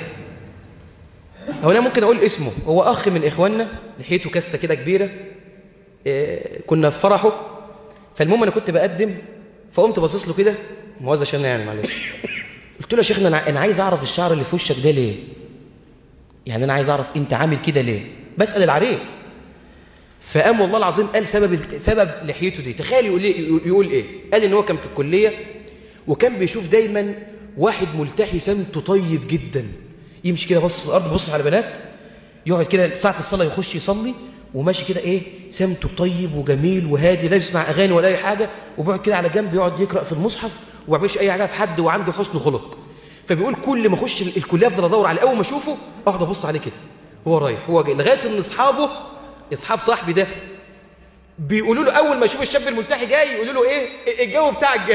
S2: هو انا ممكن اقول اسمه هو اخ من اخواننا لحيته كسه كده كبيره إيه كنا في فرحه فالمهم انا كنت بقدم فقمت باصص له كده موازى عشان يعني معلش قلت له يا شيخنا انا انا عايز اعرف الشعر اللي في وشك ده ليه يعني انا عايز اعرف انت عامل كده ليه بسال العريس فقام والله العظيم قال سبب سبب لحيته دي تخيل يقول ايه يقول ايه قال ان هو كان في الكليه وكان بيشوف دايما واحد ملتحي سمته طيب جدا يمشي كده بص في الارض بيبص على بنات يقعد كده ساعه الصلاه يخش يصلي وماشي كده ايه سمته طيب وجميل وهادي لا بيسمع اغاني ولا اي حاجه وبيقعد كده على جنب يقعد يقرا في المصحف وما بيعملش اي حاجه في حد وعنده حسن خلق فبيقول كل ما اخش ال- الكليه افضل ادور عليه اول ما اشوفه اقعد ابص عليه كده هو رايح هو جاي لغايه ان اصحابه اصحاب صاحبي ده بيقولوا له اول ما يشوف الشاب الملتحي جاي يقولوا له ايه الجو بتاعك جه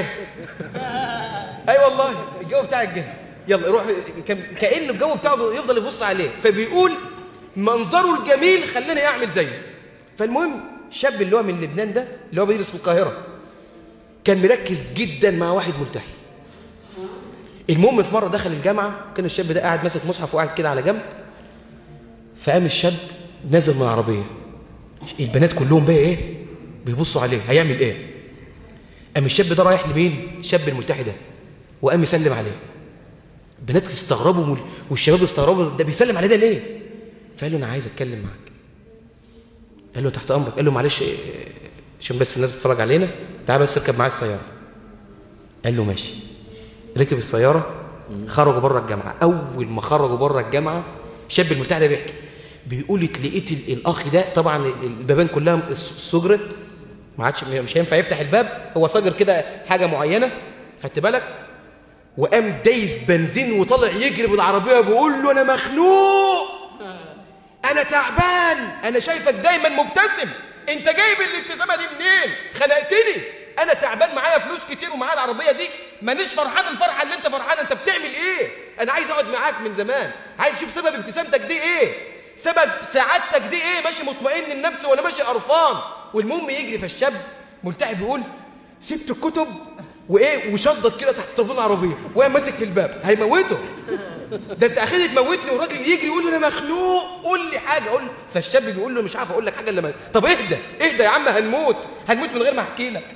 S2: اي والله الجو بتاعك جه يلا روح كان- كأن الجو بتاعه يفضل يبص عليه فبيقول منظره الجميل خلاني اعمل زيه فالمهم الشاب اللي هو من لبنان ده اللي هو بيدرس في القاهره كان مركز جدا مع واحد ملتحي المهم في مره دخل الجامعه كان الشاب ده قاعد ماسك مصحف وقاعد كده على جنب فقام الشاب نازل من العربيه البنات كلهم بقى ايه بيبصوا عليه هيعمل ايه قام الشاب ده رايح لمين الشاب الملتحي ده وقام يسلم عليه البنات استغربوا مل- والشباب استغربوا ده بيسلم عليه ده ليه فقال له انا عايز اتكلم معاك قال له تحت امرك قال له معلش إيه، عشان بس الناس بتتفرج علينا تعال بس اركب معايا السياره قال له ماشي ركب السياره خرجوا بره الجامعه اول ما خرجوا بره الجامعه الشاب الملتحي ده بيحكي بيقول لقيت ال- الاخ ده طبعا ال- البيبان كلها سجرت ما عادش مش هينفع يفتح الباب هو سجر كده حاجه معينه خدت بالك وقام دايس بنزين وطلع يجري بالعربيه بيقول له انا مخنوق انا تعبان انا شايفك دايما مبتسم انت جايب الابتسامه دي منين خنقتني انا تعبان معايا فلوس كتير ومعايا العربيه دي مانيش فرحان الفرحه اللي انت فرحان انت بتعمل ايه انا عايز اقعد معاك من زمان عايز اشوف سبب ابتسامتك دي ايه سبب سعادتك دي ايه ماشي مطمئن النفس ولا ماشي قرفان والمهم يجري فالشاب ملتحي بيقول سبت الكتب وايه وشضت كده تحت طابلون العربيه وقام ماسك في الباب هيموته ده انت اخيرا تموتني والراجل يجري يقول له انا مخنوق قول لي حاجه قول فالشاب بيقول له مش عارف اقول لك حاجه الا ما طب اهدى اهدى يا عم هنموت هنموت من غير ما احكي لك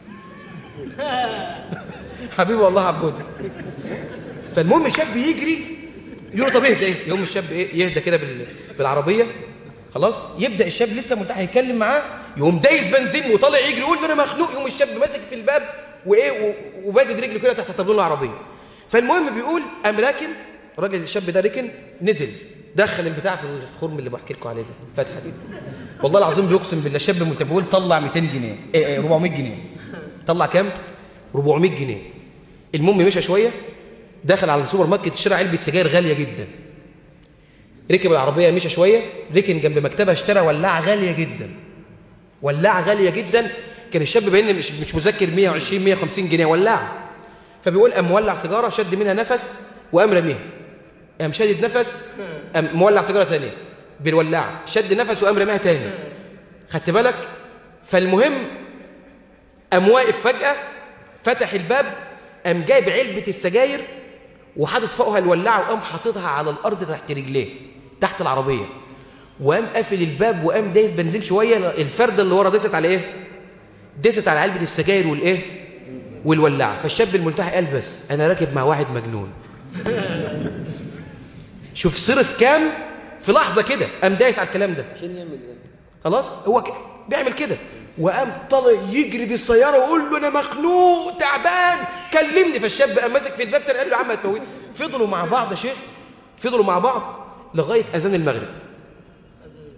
S2: حبيبي والله عبود فالمهم الشاب يجري يقول له طب اهدى ايه يقوم الشاب ايه يهدى كده بال... بالعربيه خلاص يبدا الشاب لسه ملتحي يتكلم معاه يقوم دايس بنزين وطالع يجري يقول له انا مخنوق يقوم الشاب ماسك في الباب وايه و- وباجد رجله كده تحت طابلون العربيه فالمهم بيقول قام راكن الراجل الشاب ده ركن نزل دخل البتاع في الخرم اللي بحكي لكم عليه ده الفتحه دي والله العظيم بيقسم بالله شاب ملتحي بيقول طلع 200 جنيه إيه إيه 400 جنيه طلع كام 400 جنيه المهم مشى شويه دخل على السوبر ماركت اشترى علبه سجاير غاليه جدا ركب العربيه مشى شويه ركن جنب مكتبه اشترى ولاعه غاليه جدا ولاعه غاليه جدا كان الشاب باين مش مش مذكر 120 150 جنيه ولاعه فبيقول قام مولع سيجاره شد منها نفس وقام رميها قام شادد نفس قام مولع سيجاره ثانيه بالولاعه شد نفس وقام رميها تاني خدت بالك فالمهم قام واقف فجاه فتح الباب قام جايب علبه السجاير وحاطط فوقها الولاعه وقام حاططها على الارض تحت رجليه تحت العربيه وقام قافل الباب وقام دايس بنزين شويه الفرده اللي ورا دست على ايه دست على علبه السجاير والايه والولاعه فالشاب الملتحي قال بس انا راكب مع واحد مجنون شوف صرف كام في لحظه كده قام دايس على الكلام ده
S3: عشان يعمل ايه
S2: خلاص هو ك... بيعمل كده وقام طالع يجري بالسياره ويقول له انا مخنوق تعبان كلمني فالشاب قام ماسك في الباب تاني قال له يا عم هتموتني فضلوا مع بعض يا شيخ فضلوا مع بعض لغايه اذان المغرب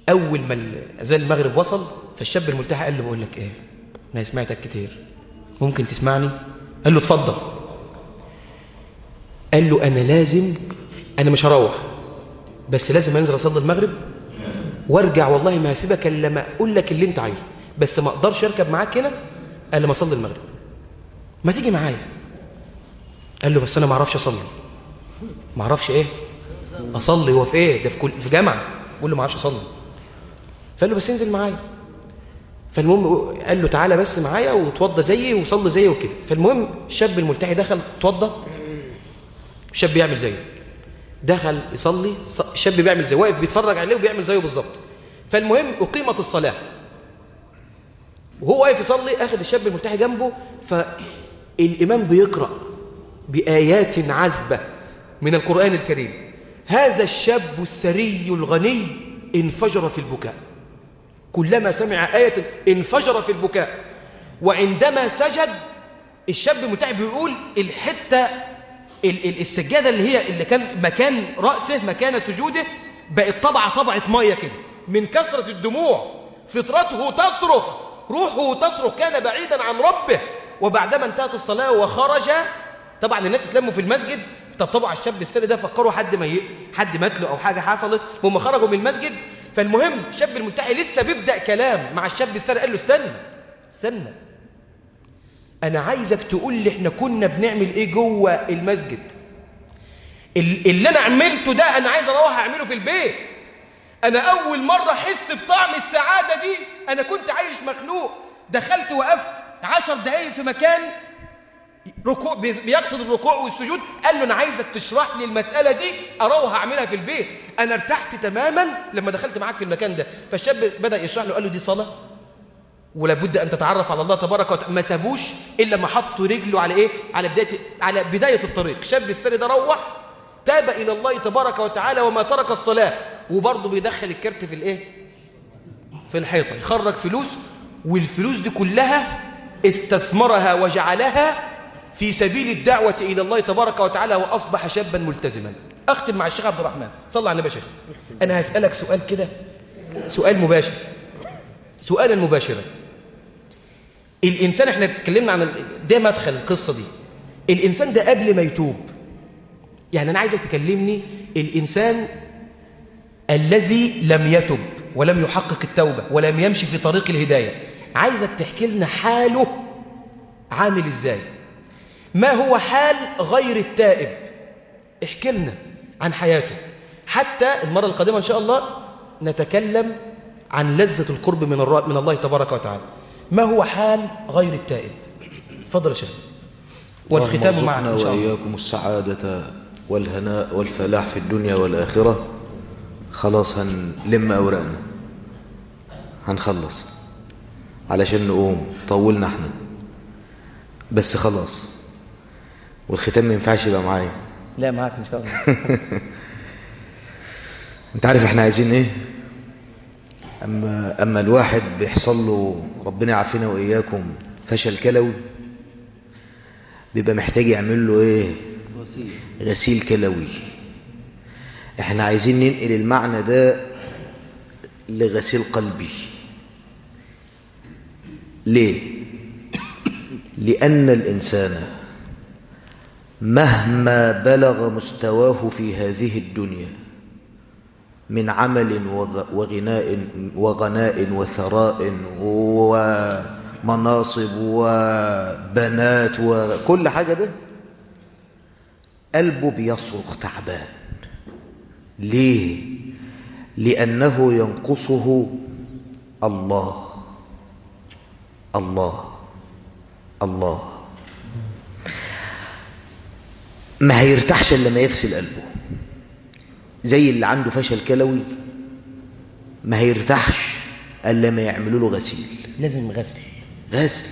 S2: اول ما اذان المغرب وصل فالشاب الملتحي قال له بقول لك ايه انا سمعتك كتير ممكن تسمعني قال له اتفضل قال له انا لازم انا مش هروح بس لازم انزل اصلي المغرب وارجع والله ما هسيبك الا لما اقول لك اللي انت عايزه بس ما اقدرش اركب معاك هنا الا لما اصلي المغرب ما تيجي معايا قال له بس انا ما اعرفش اصلي ما اعرفش ايه اصلي هو في ايه ده في كل في جامعه بقول له ما اعرفش اصلي فقال له بس انزل معايا فالمهم قال له تعالى بس معايا وتوضى زيي وصلي زيي وكده فالمهم الشاب الملتحي دخل اتوضى الشاب بيعمل زيه دخل يصلي ص- الشاب بيعمل زيه واقف بيتفرج عليه وبيعمل زيه بالظبط فالمهم اقيمت الصلاه وهو واقف يصلي اخذ الشاب الملتحي جنبه فالامام بيقرا بايات عذبه من القران الكريم هذا الشاب الثري الغني انفجر في البكاء كلما سمع آية انفجر في البكاء وعندما سجد الشاب المتعب بيقول الحتة ال- ال- السجادة اللي هي اللي كان مكان رأسه مكان سجوده بقت طبعة طبعة مية كده من كثرة الدموع فطرته تصرخ روحه تصرخ كان بعيدا عن ربه وبعدما انتهت الصلاة وخرج طبعا الناس اتلموا في المسجد طبطبوا على الشاب الثاني ده فكروا حد ما ي... حد مات له او حاجه حصلت هم خرجوا من المسجد فالمهم الشاب الملتحي لسه بيبدا كلام مع الشاب الثاني قال له استنى استنى انا عايزك تقول لي احنا كنا بنعمل ايه جوه المسجد ال- اللي انا عملته ده انا عايز اروح اعمله في البيت انا اول مره احس بطعم السعاده دي انا كنت عايش مخنوق دخلت وقفت عشر دقايق في مكان ركوع بي- بيقصد الركوع والسجود قال له انا عايزك تشرح لي المساله دي اروح اعملها في البيت انا ارتحت تماما لما دخلت معاك في المكان ده فالشاب بدا يشرح له قال له دي صلاه ولا بد ان تتعرف على الله تبارك وتعالى ما سابوش الا ما حطوا رجله على ايه على بدايه على بدايه الطريق شاب الثاني ده روح تاب الى الله تبارك وتعالى وما ترك الصلاه وبرضه بيدخل الكارت في الايه في الحيطه يخرج فلوس والفلوس دي كلها استثمرها وجعلها في سبيل الدعوة إلى الله تبارك وتعالى وأصبح شابا ملتزما أختم مع الشيخ عبد الرحمن صلى على النبي يا شيخ أنا هسألك سؤال كده سؤال مباشر سؤالا مباشرا الإنسان احنا اتكلمنا عن ال- ده مدخل القصة دي الإنسان ده قبل ما يتوب يعني أنا عايزك تكلمني الإنسان الذي لم يتب ولم يحقق التوبة ولم يمشي في طريق الهداية عايزك تحكي لنا حاله عامل ازاي ما هو حال غير التائب احكي لنا عن حياته حتى المرة القادمة إن شاء الله نتكلم عن لذة القرب من, الر... من الله تبارك وتعالى ما هو حال غير التائب فضل يا شيخ والختام
S1: اللهم
S2: معنا إن
S1: ارزقنا
S2: شاء الله
S1: وإياكم السعادة والهناء والفلاح في الدنيا والآخرة خلاص هنلم أوراقنا هنخلص علشان نقوم طولنا احنا بس خلاص والختام ما ينفعش يبقى معايا
S3: لا معاك ان شاء الله
S1: انت عارف احنا عايزين ايه اما اما الواحد بيحصل له ربنا يعافينا واياكم فشل كلوي بيبقى محتاج يعمل له ايه غسيل كلوي احنا عايزين ننقل المعنى ده لغسيل قلبي ليه لان الانسان مهما بلغ مستواه في هذه الدنيا من عمل وغ- وغناء وغناء وثراء ومناصب وبنات وكل حاجة ده قلبه بيصرخ تعبان ليه؟ لأنه ينقصه الله الله الله ما هيرتاحش إلا لما يغسل قلبه زي اللي عنده فشل كلوي ما هيرتاحش الا لما يعملوا له غسيل
S4: لازم غسل
S1: غسل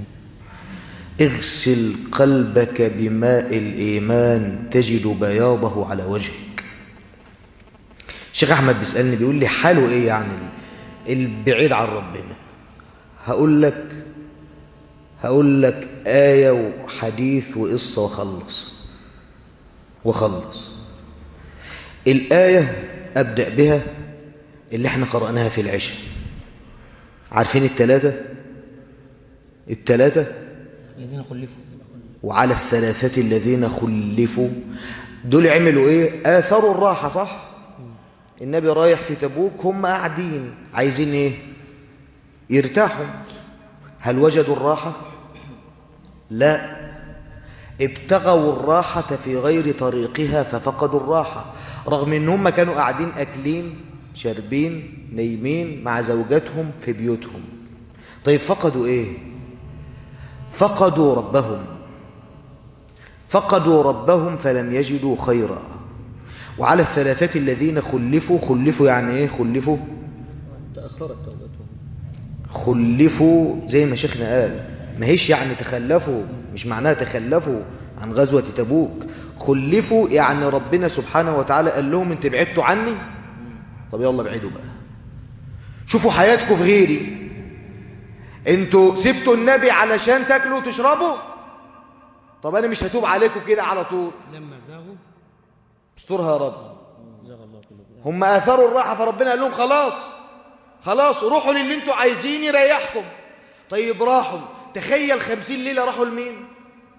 S1: اغسل قلبك بماء الايمان تجد بياضه على وجهك الشيخ احمد بيسالني بيقول لي حاله ايه يعني البعيد عن ربنا هقول لك هقول لك ايه وحديث وقصه وخلص وخلص الآية أبدأ بها اللي احنا قرأناها في العشاء عارفين التلاتة التلاتة
S7: الذين خلفوا
S1: وعلى الثلاثة الذين خلفوا دول عملوا ايه آثروا الراحة صح النبي رايح في تبوك هم قاعدين عايزين ايه يرتاحوا هل وجدوا الراحة لا ابتغوا الراحة في غير طريقها ففقدوا الراحة رغم ان هم كانوا قاعدين اكلين شاربين نايمين مع زوجاتهم في بيوتهم طيب فقدوا ايه فقدوا ربهم فقدوا ربهم فلم يجدوا خيرا وعلى الثلاثة الذين خلفوا خلفوا يعني ايه خلفوا
S3: تأخرت توبتهم
S1: خلفوا زي ما شيخنا قال ما هيش يعني تخلفوا مش معناها تخلفوا عن غزوة تبوك خلفوا يعني ربنا سبحانه وتعالى قال لهم انت بعدتوا عني طب يلا ابعدوا بقى شوفوا حياتكم في غيري انتوا سبتوا النبي علشان تاكلوا وتشربوا طب انا مش هتوب عليكم كده على طول
S7: لما زاغوا
S1: استرها يا رب
S7: زاغ الله قلوبهم
S1: هم اثروا الراحه فربنا قال لهم خلاص خلاص روحوا للي انتوا عايزين يريحكم طيب راحوا تخيل خمسين ليله راحوا لمين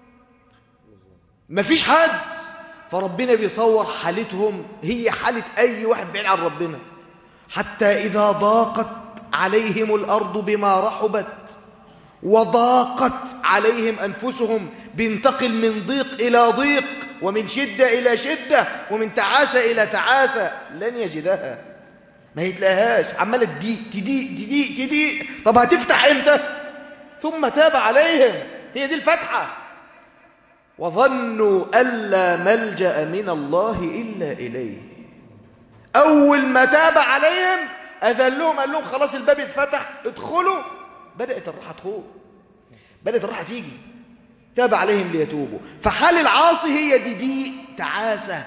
S1: مفيش حد فربنا بيصور حالتهم هي حاله اي واحد بعيد عن ربنا حتى اذا ضاقت عليهم الارض بما رحبت وضاقت عليهم أنفسهم بينتقل من ضيق إلى ضيق ومن شدة إلى شدة ومن تعاسة إلى تعاسة لن يجدها ما يتلاقيهاش عمالة تضيق تضيق تضيق تضيق طب هتفتح امتى ثم تاب عليهم هي دي الفتحة وظنوا ألا ملجأ من الله إلا إليه أول ما تاب عليهم أذن لهم قال لهم خلاص الباب اتفتح ادخلوا بدأت الراحة تخوض بدأت الراحة تيجي تاب عليهم ليتوبوا فحال العاصي هي دي دي تعاسة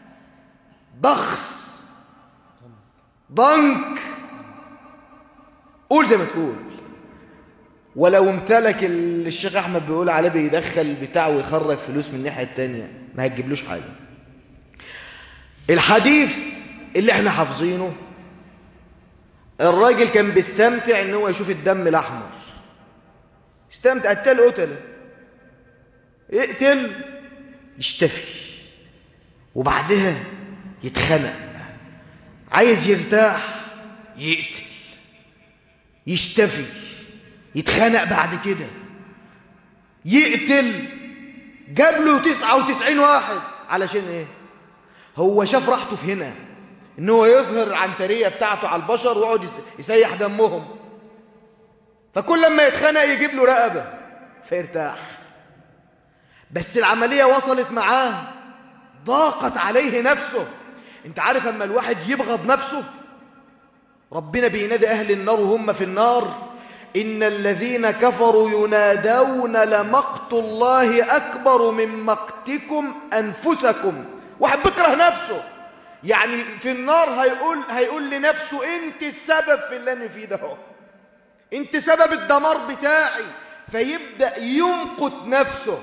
S1: بخس ضنك قول زي ما تقول ولو امتلك ال- الشيخ احمد بيقول عليه بيدخل بتاع ويخرج فلوس من الناحيه التانية ما هتجيبلوش حاجه الحديث اللي احنا حافظينه الراجل كان بيستمتع ان هو يشوف الدم الاحمر استمتع قتل قتله يقتل يشتفي وبعدها يتخنق عايز يرتاح يقتل يشتفي يتخنق بعد كده يقتل جاب له 99 واحد علشان ايه هو شاف راحته في هنا ان هو يظهر العنتريه بتاعته على البشر ويقعد يس- يسيح دمهم فكل لما يتخنق يجيب له رقبه فيرتاح بس العمليه وصلت معاه ضاقت عليه نفسه انت عارف اما الواحد يبغض نفسه ربنا بينادي أهل النار وهم في النار إن الذين كفروا ينادون لمقت الله أكبر من مقتكم أنفسكم واحد بيكره نفسه يعني في النار هيقول هيقول لنفسه أنت السبب في اللي أنا فيه ده هو. أنت سبب الدمار بتاعي فيبدأ يمقت نفسه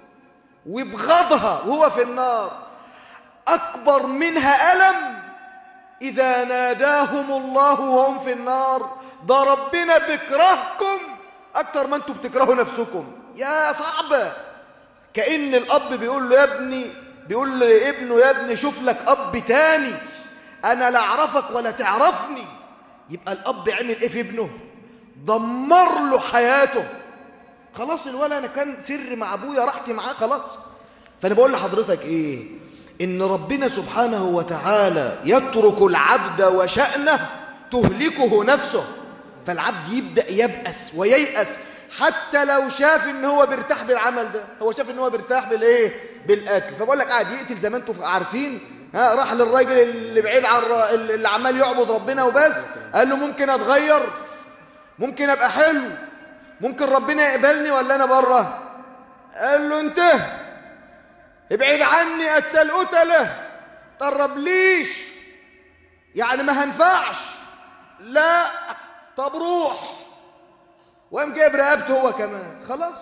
S1: ويبغضها وهو في النار أكبر منها ألم إذا ناداهم الله وهم في النار ده ربنا بيكرهكم أكتر ما أنتم بتكرهوا نفسكم يا صعبة كأن الأب بيقول له يا ابني بيقول لابنه يا ابني شوف لك أب تاني أنا لا أعرفك ولا تعرفني يبقى الأب عمل إيه في ابنه دمر له حياته خلاص الولد أنا كان سر مع أبويا راحتي معاه خلاص فأنا بقول لحضرتك إيه إن ربنا سبحانه وتعالى يترك العبد وشأنه تهلكه نفسه فالعبد يبدأ يبأس وييأس حتى لو شاف ان هو بيرتاح بالعمل ده هو شاف ان هو بيرتاح بالايه بالقتل فبقول لك قاعد يقتل زي ما انتم عارفين ها راح للراجل اللي بعيد عن الر- اللي عمال يعبد ربنا وبس قال له ممكن اتغير ممكن ابقى حلو ممكن ربنا يقبلني ولا انا بره قال له انتهى ابعد عني قتل قتله قربليش يعني ما هنفعش لا طب روح وقام جايب رقبته هو كمان خلاص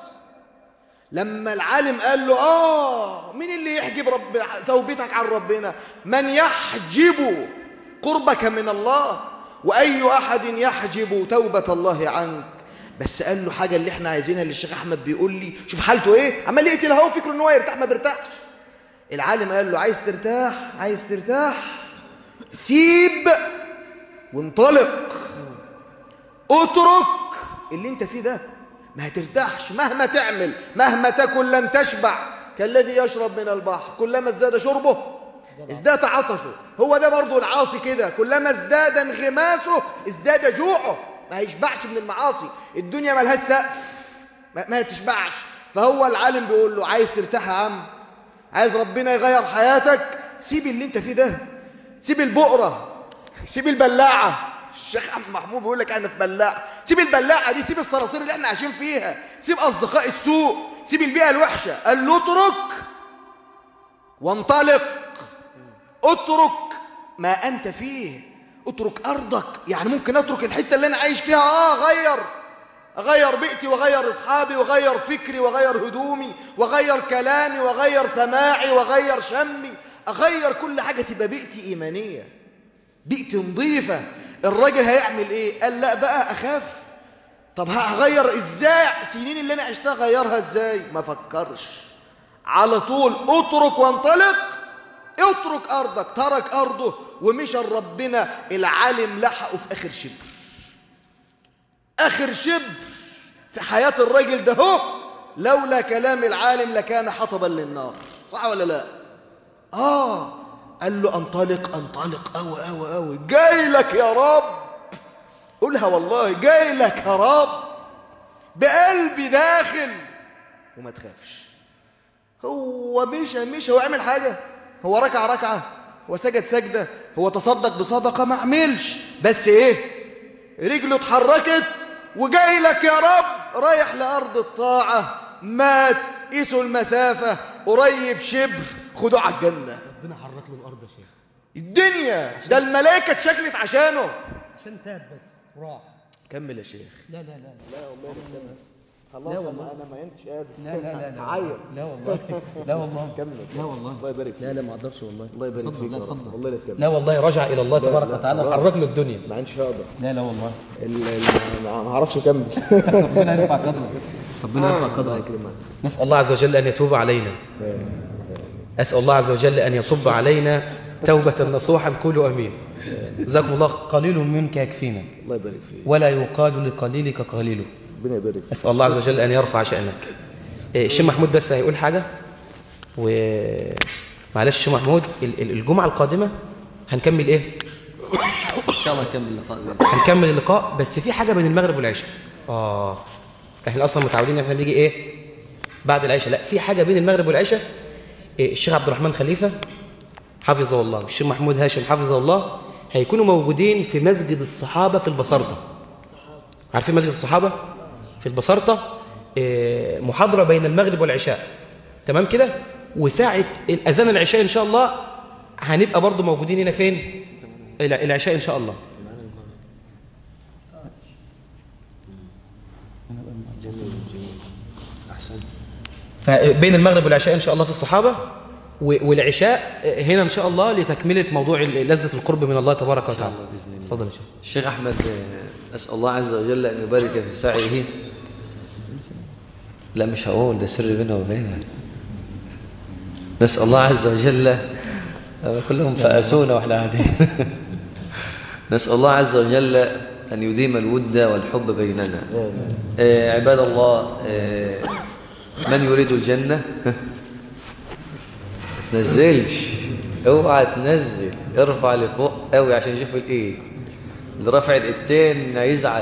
S1: لما العالم قال له اه مين اللي يحجب رب توبتك عن ربنا من يحجب قربك من الله
S5: وأي أحد يحجب توبة الله عنك بس قال له حاجة اللي احنا عايزينها اللي الشيخ أحمد بيقول لي شوف حالته إيه عمال يقتل هو فكره إن هو يرتاح ما بيرتاحش العالم قال له عايز ترتاح عايز ترتاح سيب وانطلق اترك اللي انت فيه ده ما هترتاحش مهما تعمل مهما تكن لن تشبع كالذي يشرب من البحر كلما ازداد شربه ازداد عطشه هو ده برضو العاصي كده كلما ازداد انغماسه ازداد جوعه ما هيشبعش من المعاصي الدنيا ملهاش سقف ما, ما تشبعش فهو العالم بيقول له عايز ترتاح يا عم عايز ربنا يغير حياتك سيب اللي انت فيه ده سيب البقرة سيب البلاعة الشيخ أحمد محمود بيقول لك انا في بلاعة سيب البلاعة دي سيب الصراصير اللي احنا عايشين فيها سيب أصدقاء السوء سيب البيئة الوحشة قال له اترك وانطلق اترك ما أنت فيه اترك أرضك يعني ممكن أترك الحتة اللي أنا عايش فيها آه غير أغير بيئتي وأغير أصحابي وأغير فكري وأغير هدومي وأغير كلامي وأغير سماعي وأغير شمي أغير كل حاجة تبقى بيئتي إيمانية بيئتي نظيفة الراجل هيعمل إيه؟ قال لا بقى أخاف طب هغير إزاي سنين اللي أنا عشتها غيرها إزاي؟ ما فكرش على طول اترك وانطلق اترك أرضك ترك أرضه ومشى ربنا العالم لحقه في آخر شبر آخر شبر في حياة الراجل ده هو لولا كلام العالم لكان حطبا للنار صح ولا لا آه قال له انطلق انطلق أوي أوي أوي جاي لك يا رب قولها والله جاي لك يا رب بقلبي داخل وما تخافش هو مشى مشى هو عمل حاجة هو ركع ركعة هو سجد سجدة هو تصدق بصدقة ما عملش بس ايه رجله اتحركت وجاي لك يا رب رايح لأرض الطاعة مات قيسوا المسافة قريب شبر خدوه على الجنة
S4: ربنا حرك له الارض يا شيخ
S5: الدنيا ده الملائكة اتشكلت عشانه
S4: عشان تاب بس وراح
S5: كمل يا شيخ
S4: لا لا لا
S5: خلاص انا انا ما انتش قادر
S4: لا لا لا لا
S5: عيط
S4: لا والله لا والله
S5: كمل
S4: لا والله
S5: الله يبارك فيك
S4: لا لا ما اقدرش والله
S5: الله يبارك
S4: اتفضل،
S5: فيك
S4: لا
S5: يا رب.
S4: اتفضل
S5: والله لا تكمل
S2: لا والله رجع إلى الله تبارك وتعالى حرك له الدنيا
S5: ما عندش هقدر
S4: لا لا والله
S5: ال- ال- ما ما اعرفش اكمل
S4: ربنا يرفع قدرك ربنا يرفع
S5: الله
S4: قدرك
S5: يكرمك
S2: نسأل الله عز وجل أن يتوب علينا أسأل الله عز وجل أن يصب علينا توبة نصوحا قولوا أمين جزاكم الله قليل منك يكفينا
S5: الله يبارك فيك
S2: ولا يقال لقليلك قليل
S5: ربنا يبارك فيك
S2: أسأل الله عز وجل أن يرفع شأنك إيه، الشيخ محمود بس هيقول حاجة ومعلش الشيخ محمود ال- ال- الجمعة القادمة هنكمل إيه؟
S3: إن شاء الله نكمل اللقاء بإذن الله.
S2: هنكمل اللقاء بس في حاجة بين المغرب والعشاء آه إحنا أصلا متعودين إن إحنا بنيجي إيه؟ بعد العشاء لا في حاجة بين المغرب والعشاء إيه الشيخ عبد الرحمن خليفة حفظه الله والشيخ محمود هاشم حفظه الله هيكونوا موجودين في مسجد الصحابة في البصرة عارفين مسجد الصحابة في البصرة إيه، محاضرة بين المغرب والعشاء تمام كده وساعة الأذان العشاء إن شاء الله هنبقى برضو موجودين هنا فين الع- العشاء إن شاء الله فبين المغرب والعشاء إن شاء الله في الصحابة و- والعشاء هنا إن شاء الله لتكملة موضوع لذة القرب من الله تبارك وتعالى
S3: بإذن الله.
S2: تفضل يا شيخ
S3: الشيخ أحمد آه، أسأل الله عز وجل أن يبارك في سعيه لا مش هقول ده سر بينه وبينها نسأل الله عز وجل آه، كلهم فأسونا واحنا قاعدين نسأل الله عز وجل أن يديم الود والحب بيننا آه، عباد الله آه، من يريد الجنة تنزلش اوعى تنزل ارفع لفوق قوي عشان يشوف الايد اللي رافع الايدتين هيزعل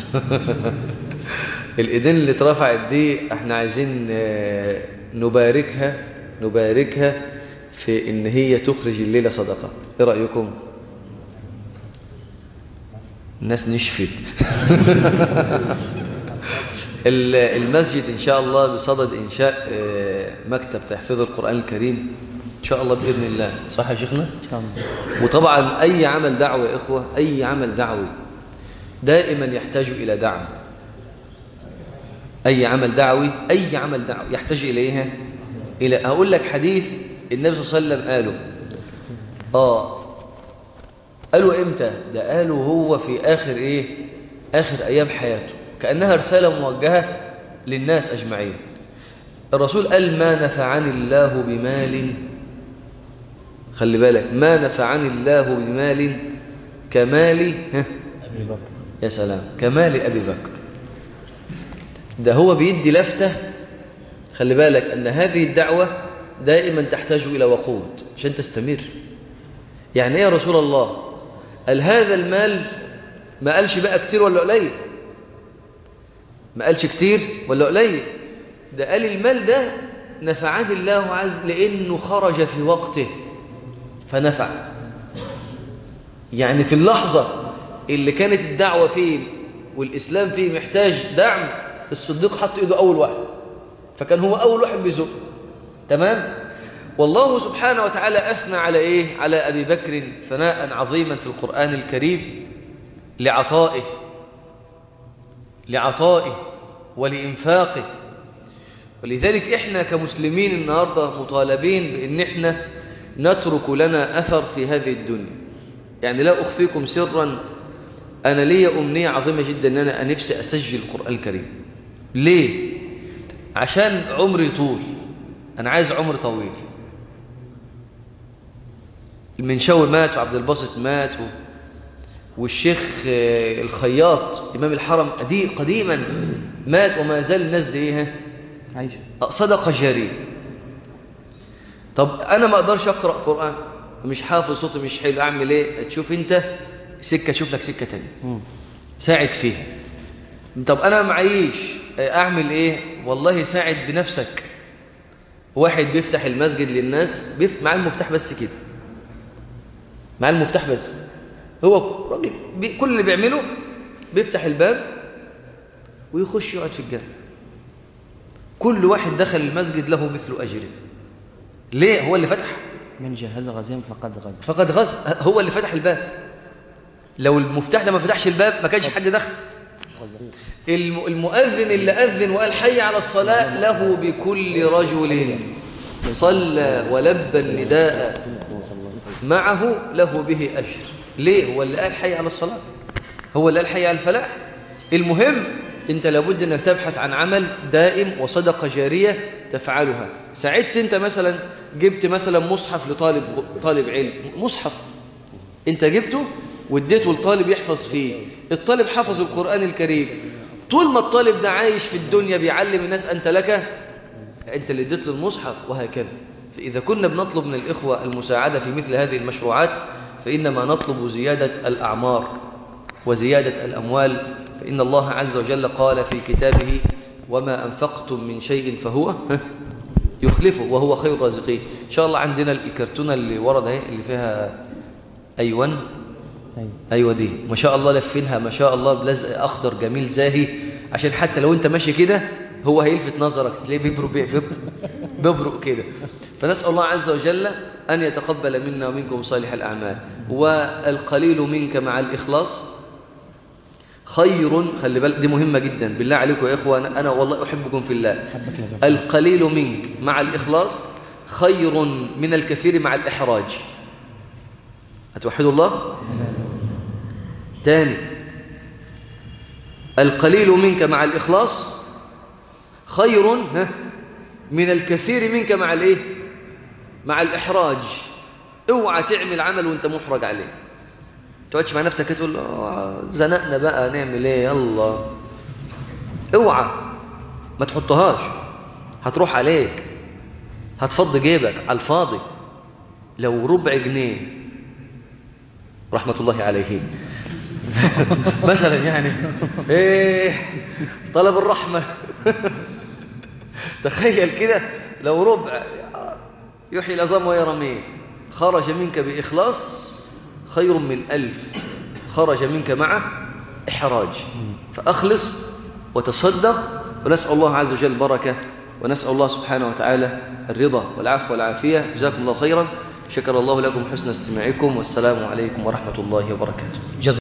S3: الايدين اللي اترفعت دي احنا عايزين آه، نباركها نباركها في ان هي تخرج الليله صدقه ايه رايكم الناس نشفت ال- المسجد إن شاء الله بصدد إنشاء آه، مكتب تحفيظ القرآن الكريم إن شاء الله بإذن الله صح يا شيخنا؟
S4: ان شاء الله
S3: وطبعا أي عمل دعوي يا إخوة أي عمل دعوي دائما يحتاج إلى دعم أي عمل دعوي أي عمل دعوي يحتاج إليها إلى هقول لك حديث النبي صلى الله عليه وسلم قاله آه قالوا امتى ده قالوا هو في اخر ايه اخر ايام حياته كانها رساله موجهه للناس اجمعين الرسول قال ما نفعني الله بمال خلي بالك ما نفعني الله بمال كمال ها
S7: ابي بكر
S3: يا سلام كمال ابي بكر ده هو بيدي لفته خلي بالك ان هذه الدعوه دائما تحتاج الى وقود عشان تستمر يعني ايه يا رسول الله قال هذا المال ما قالش بقى كتير ولا قليل ما قالش كتير ولا قليل ده قال المال ده نفعني الله عز لانه خرج في وقته فنفع يعني في اللحظه اللي كانت الدعوه فيه والاسلام فيه محتاج دعم الصديق حط ايده اول واحد فكان هو اول واحد بيزق تمام والله سبحانه وتعالى أثنى على إيه؟ على أبي بكر ثناء عظيما في القرآن الكريم لعطائه لعطائه ولإنفاقه ولذلك إحنا كمسلمين النهاردة مطالبين بأن إحنا نترك لنا أثر في هذه الدنيا يعني لا أخفيكم سرا أنا لي أمنية عظيمة جدا أن أنا نفسي أسجل القرآن الكريم ليه؟ عشان عمري طول أنا عايز عمر طويل المنشاوي مات وعبد الباسط مات و... والشيخ آه، الخياط إمام الحرم قديم قديما مات وما زال الناس دي إيه
S4: عايشة
S3: صدقة جارية طب أنا ما أقدرش أقرأ قرآن مش حافظ صوتي مش حلو أعمل إيه تشوف أنت سكة شوف لك سكة تانية ساعد فيها طب أنا معيش أعمل إيه والله ساعد بنفسك واحد بيفتح المسجد للناس بيف... مع المفتاح بس كده مع المفتاح بس هو راجل بي... كل اللي بيعمله بيفتح الباب ويخش يقعد في الجنة كل واحد دخل المسجد له مثل أجره ليه هو اللي فتح
S4: من جهز غازيا فقد غزا
S3: فقد غز هو اللي فتح الباب لو المفتاح ده ما فتحش الباب ما كانش حد دخل الم- المؤذن اللي أذن وقال حي على الصلاة له بكل رجل صلى ولبى النداء معه له به أجر ليه هو اللي قال حي على الصلاة هو اللي قال حي على الفلاح المهم انت لابد انك تبحث عن عمل دائم وصدقة جارية تفعلها ساعدت انت مثلا جبت مثلا مصحف لطالب طالب علم مصحف انت جبته واديته لطالب يحفظ فيه الطالب حفظ القرآن الكريم طول ما الطالب ده عايش في الدنيا بيعلم الناس أنت لك أنت اللي اديت له المصحف وهكذا فإذا كنا بنطلب من الإخوة المساعدة في مثل هذه المشروعات فإنما نطلب زيادة الأعمار وزيادة الأموال فإن الله عز وجل قال في كتابه وما أنفقتم من شيء فهو يخلفه وهو خير الرازقين إن شاء الله عندنا الكرتونة اللي ورد اهي اللي فيها أيوان
S4: أيوة.
S3: ايوه دي ما شاء الله لفينها ما شاء الله بلزق اخضر جميل زاهي عشان حتى لو انت ماشي كده هو هيلفت نظرك تلاقيه بيبرق بيبرق, بيبرق كده فنسال الله عز وجل ان يتقبل منا ومنكم صالح الاعمال والقليل منك مع الاخلاص خير خلي بالك دي مهمه جدا بالله عليكم يا اخوان انا والله احبكم في الله القليل منك مع الاخلاص خير من الكثير مع الاحراج هتوحدوا الله تاني القليل منك مع الإخلاص خير ها، من الكثير منك مع الايه مع الإحراج اوعى تعمل عمل وانت محرج عليه تقعدش مع نفسك كده تقول آه، زنقنا بقى نعمل ايه يلا اوعى ما تحطهاش هتروح عليك هتفض جيبك على الفاضي لو ربع جنيه رحمة الله عليه مثلا يعني ايه طلب الرحمة تخيل كده لو ربع يحيي العظام ويرميه خرج منك بإخلاص خير من ألف خرج منك مع إحراج فأخلص وتصدق ونسأل الله عز وجل بركة ونسأل الله سبحانه وتعالى الرضا والعفو والعافية جزاكم الله خيرا شكر الله لكم حسن استماعكم والسلام عليكم ورحمة الله وبركاته
S2: جزا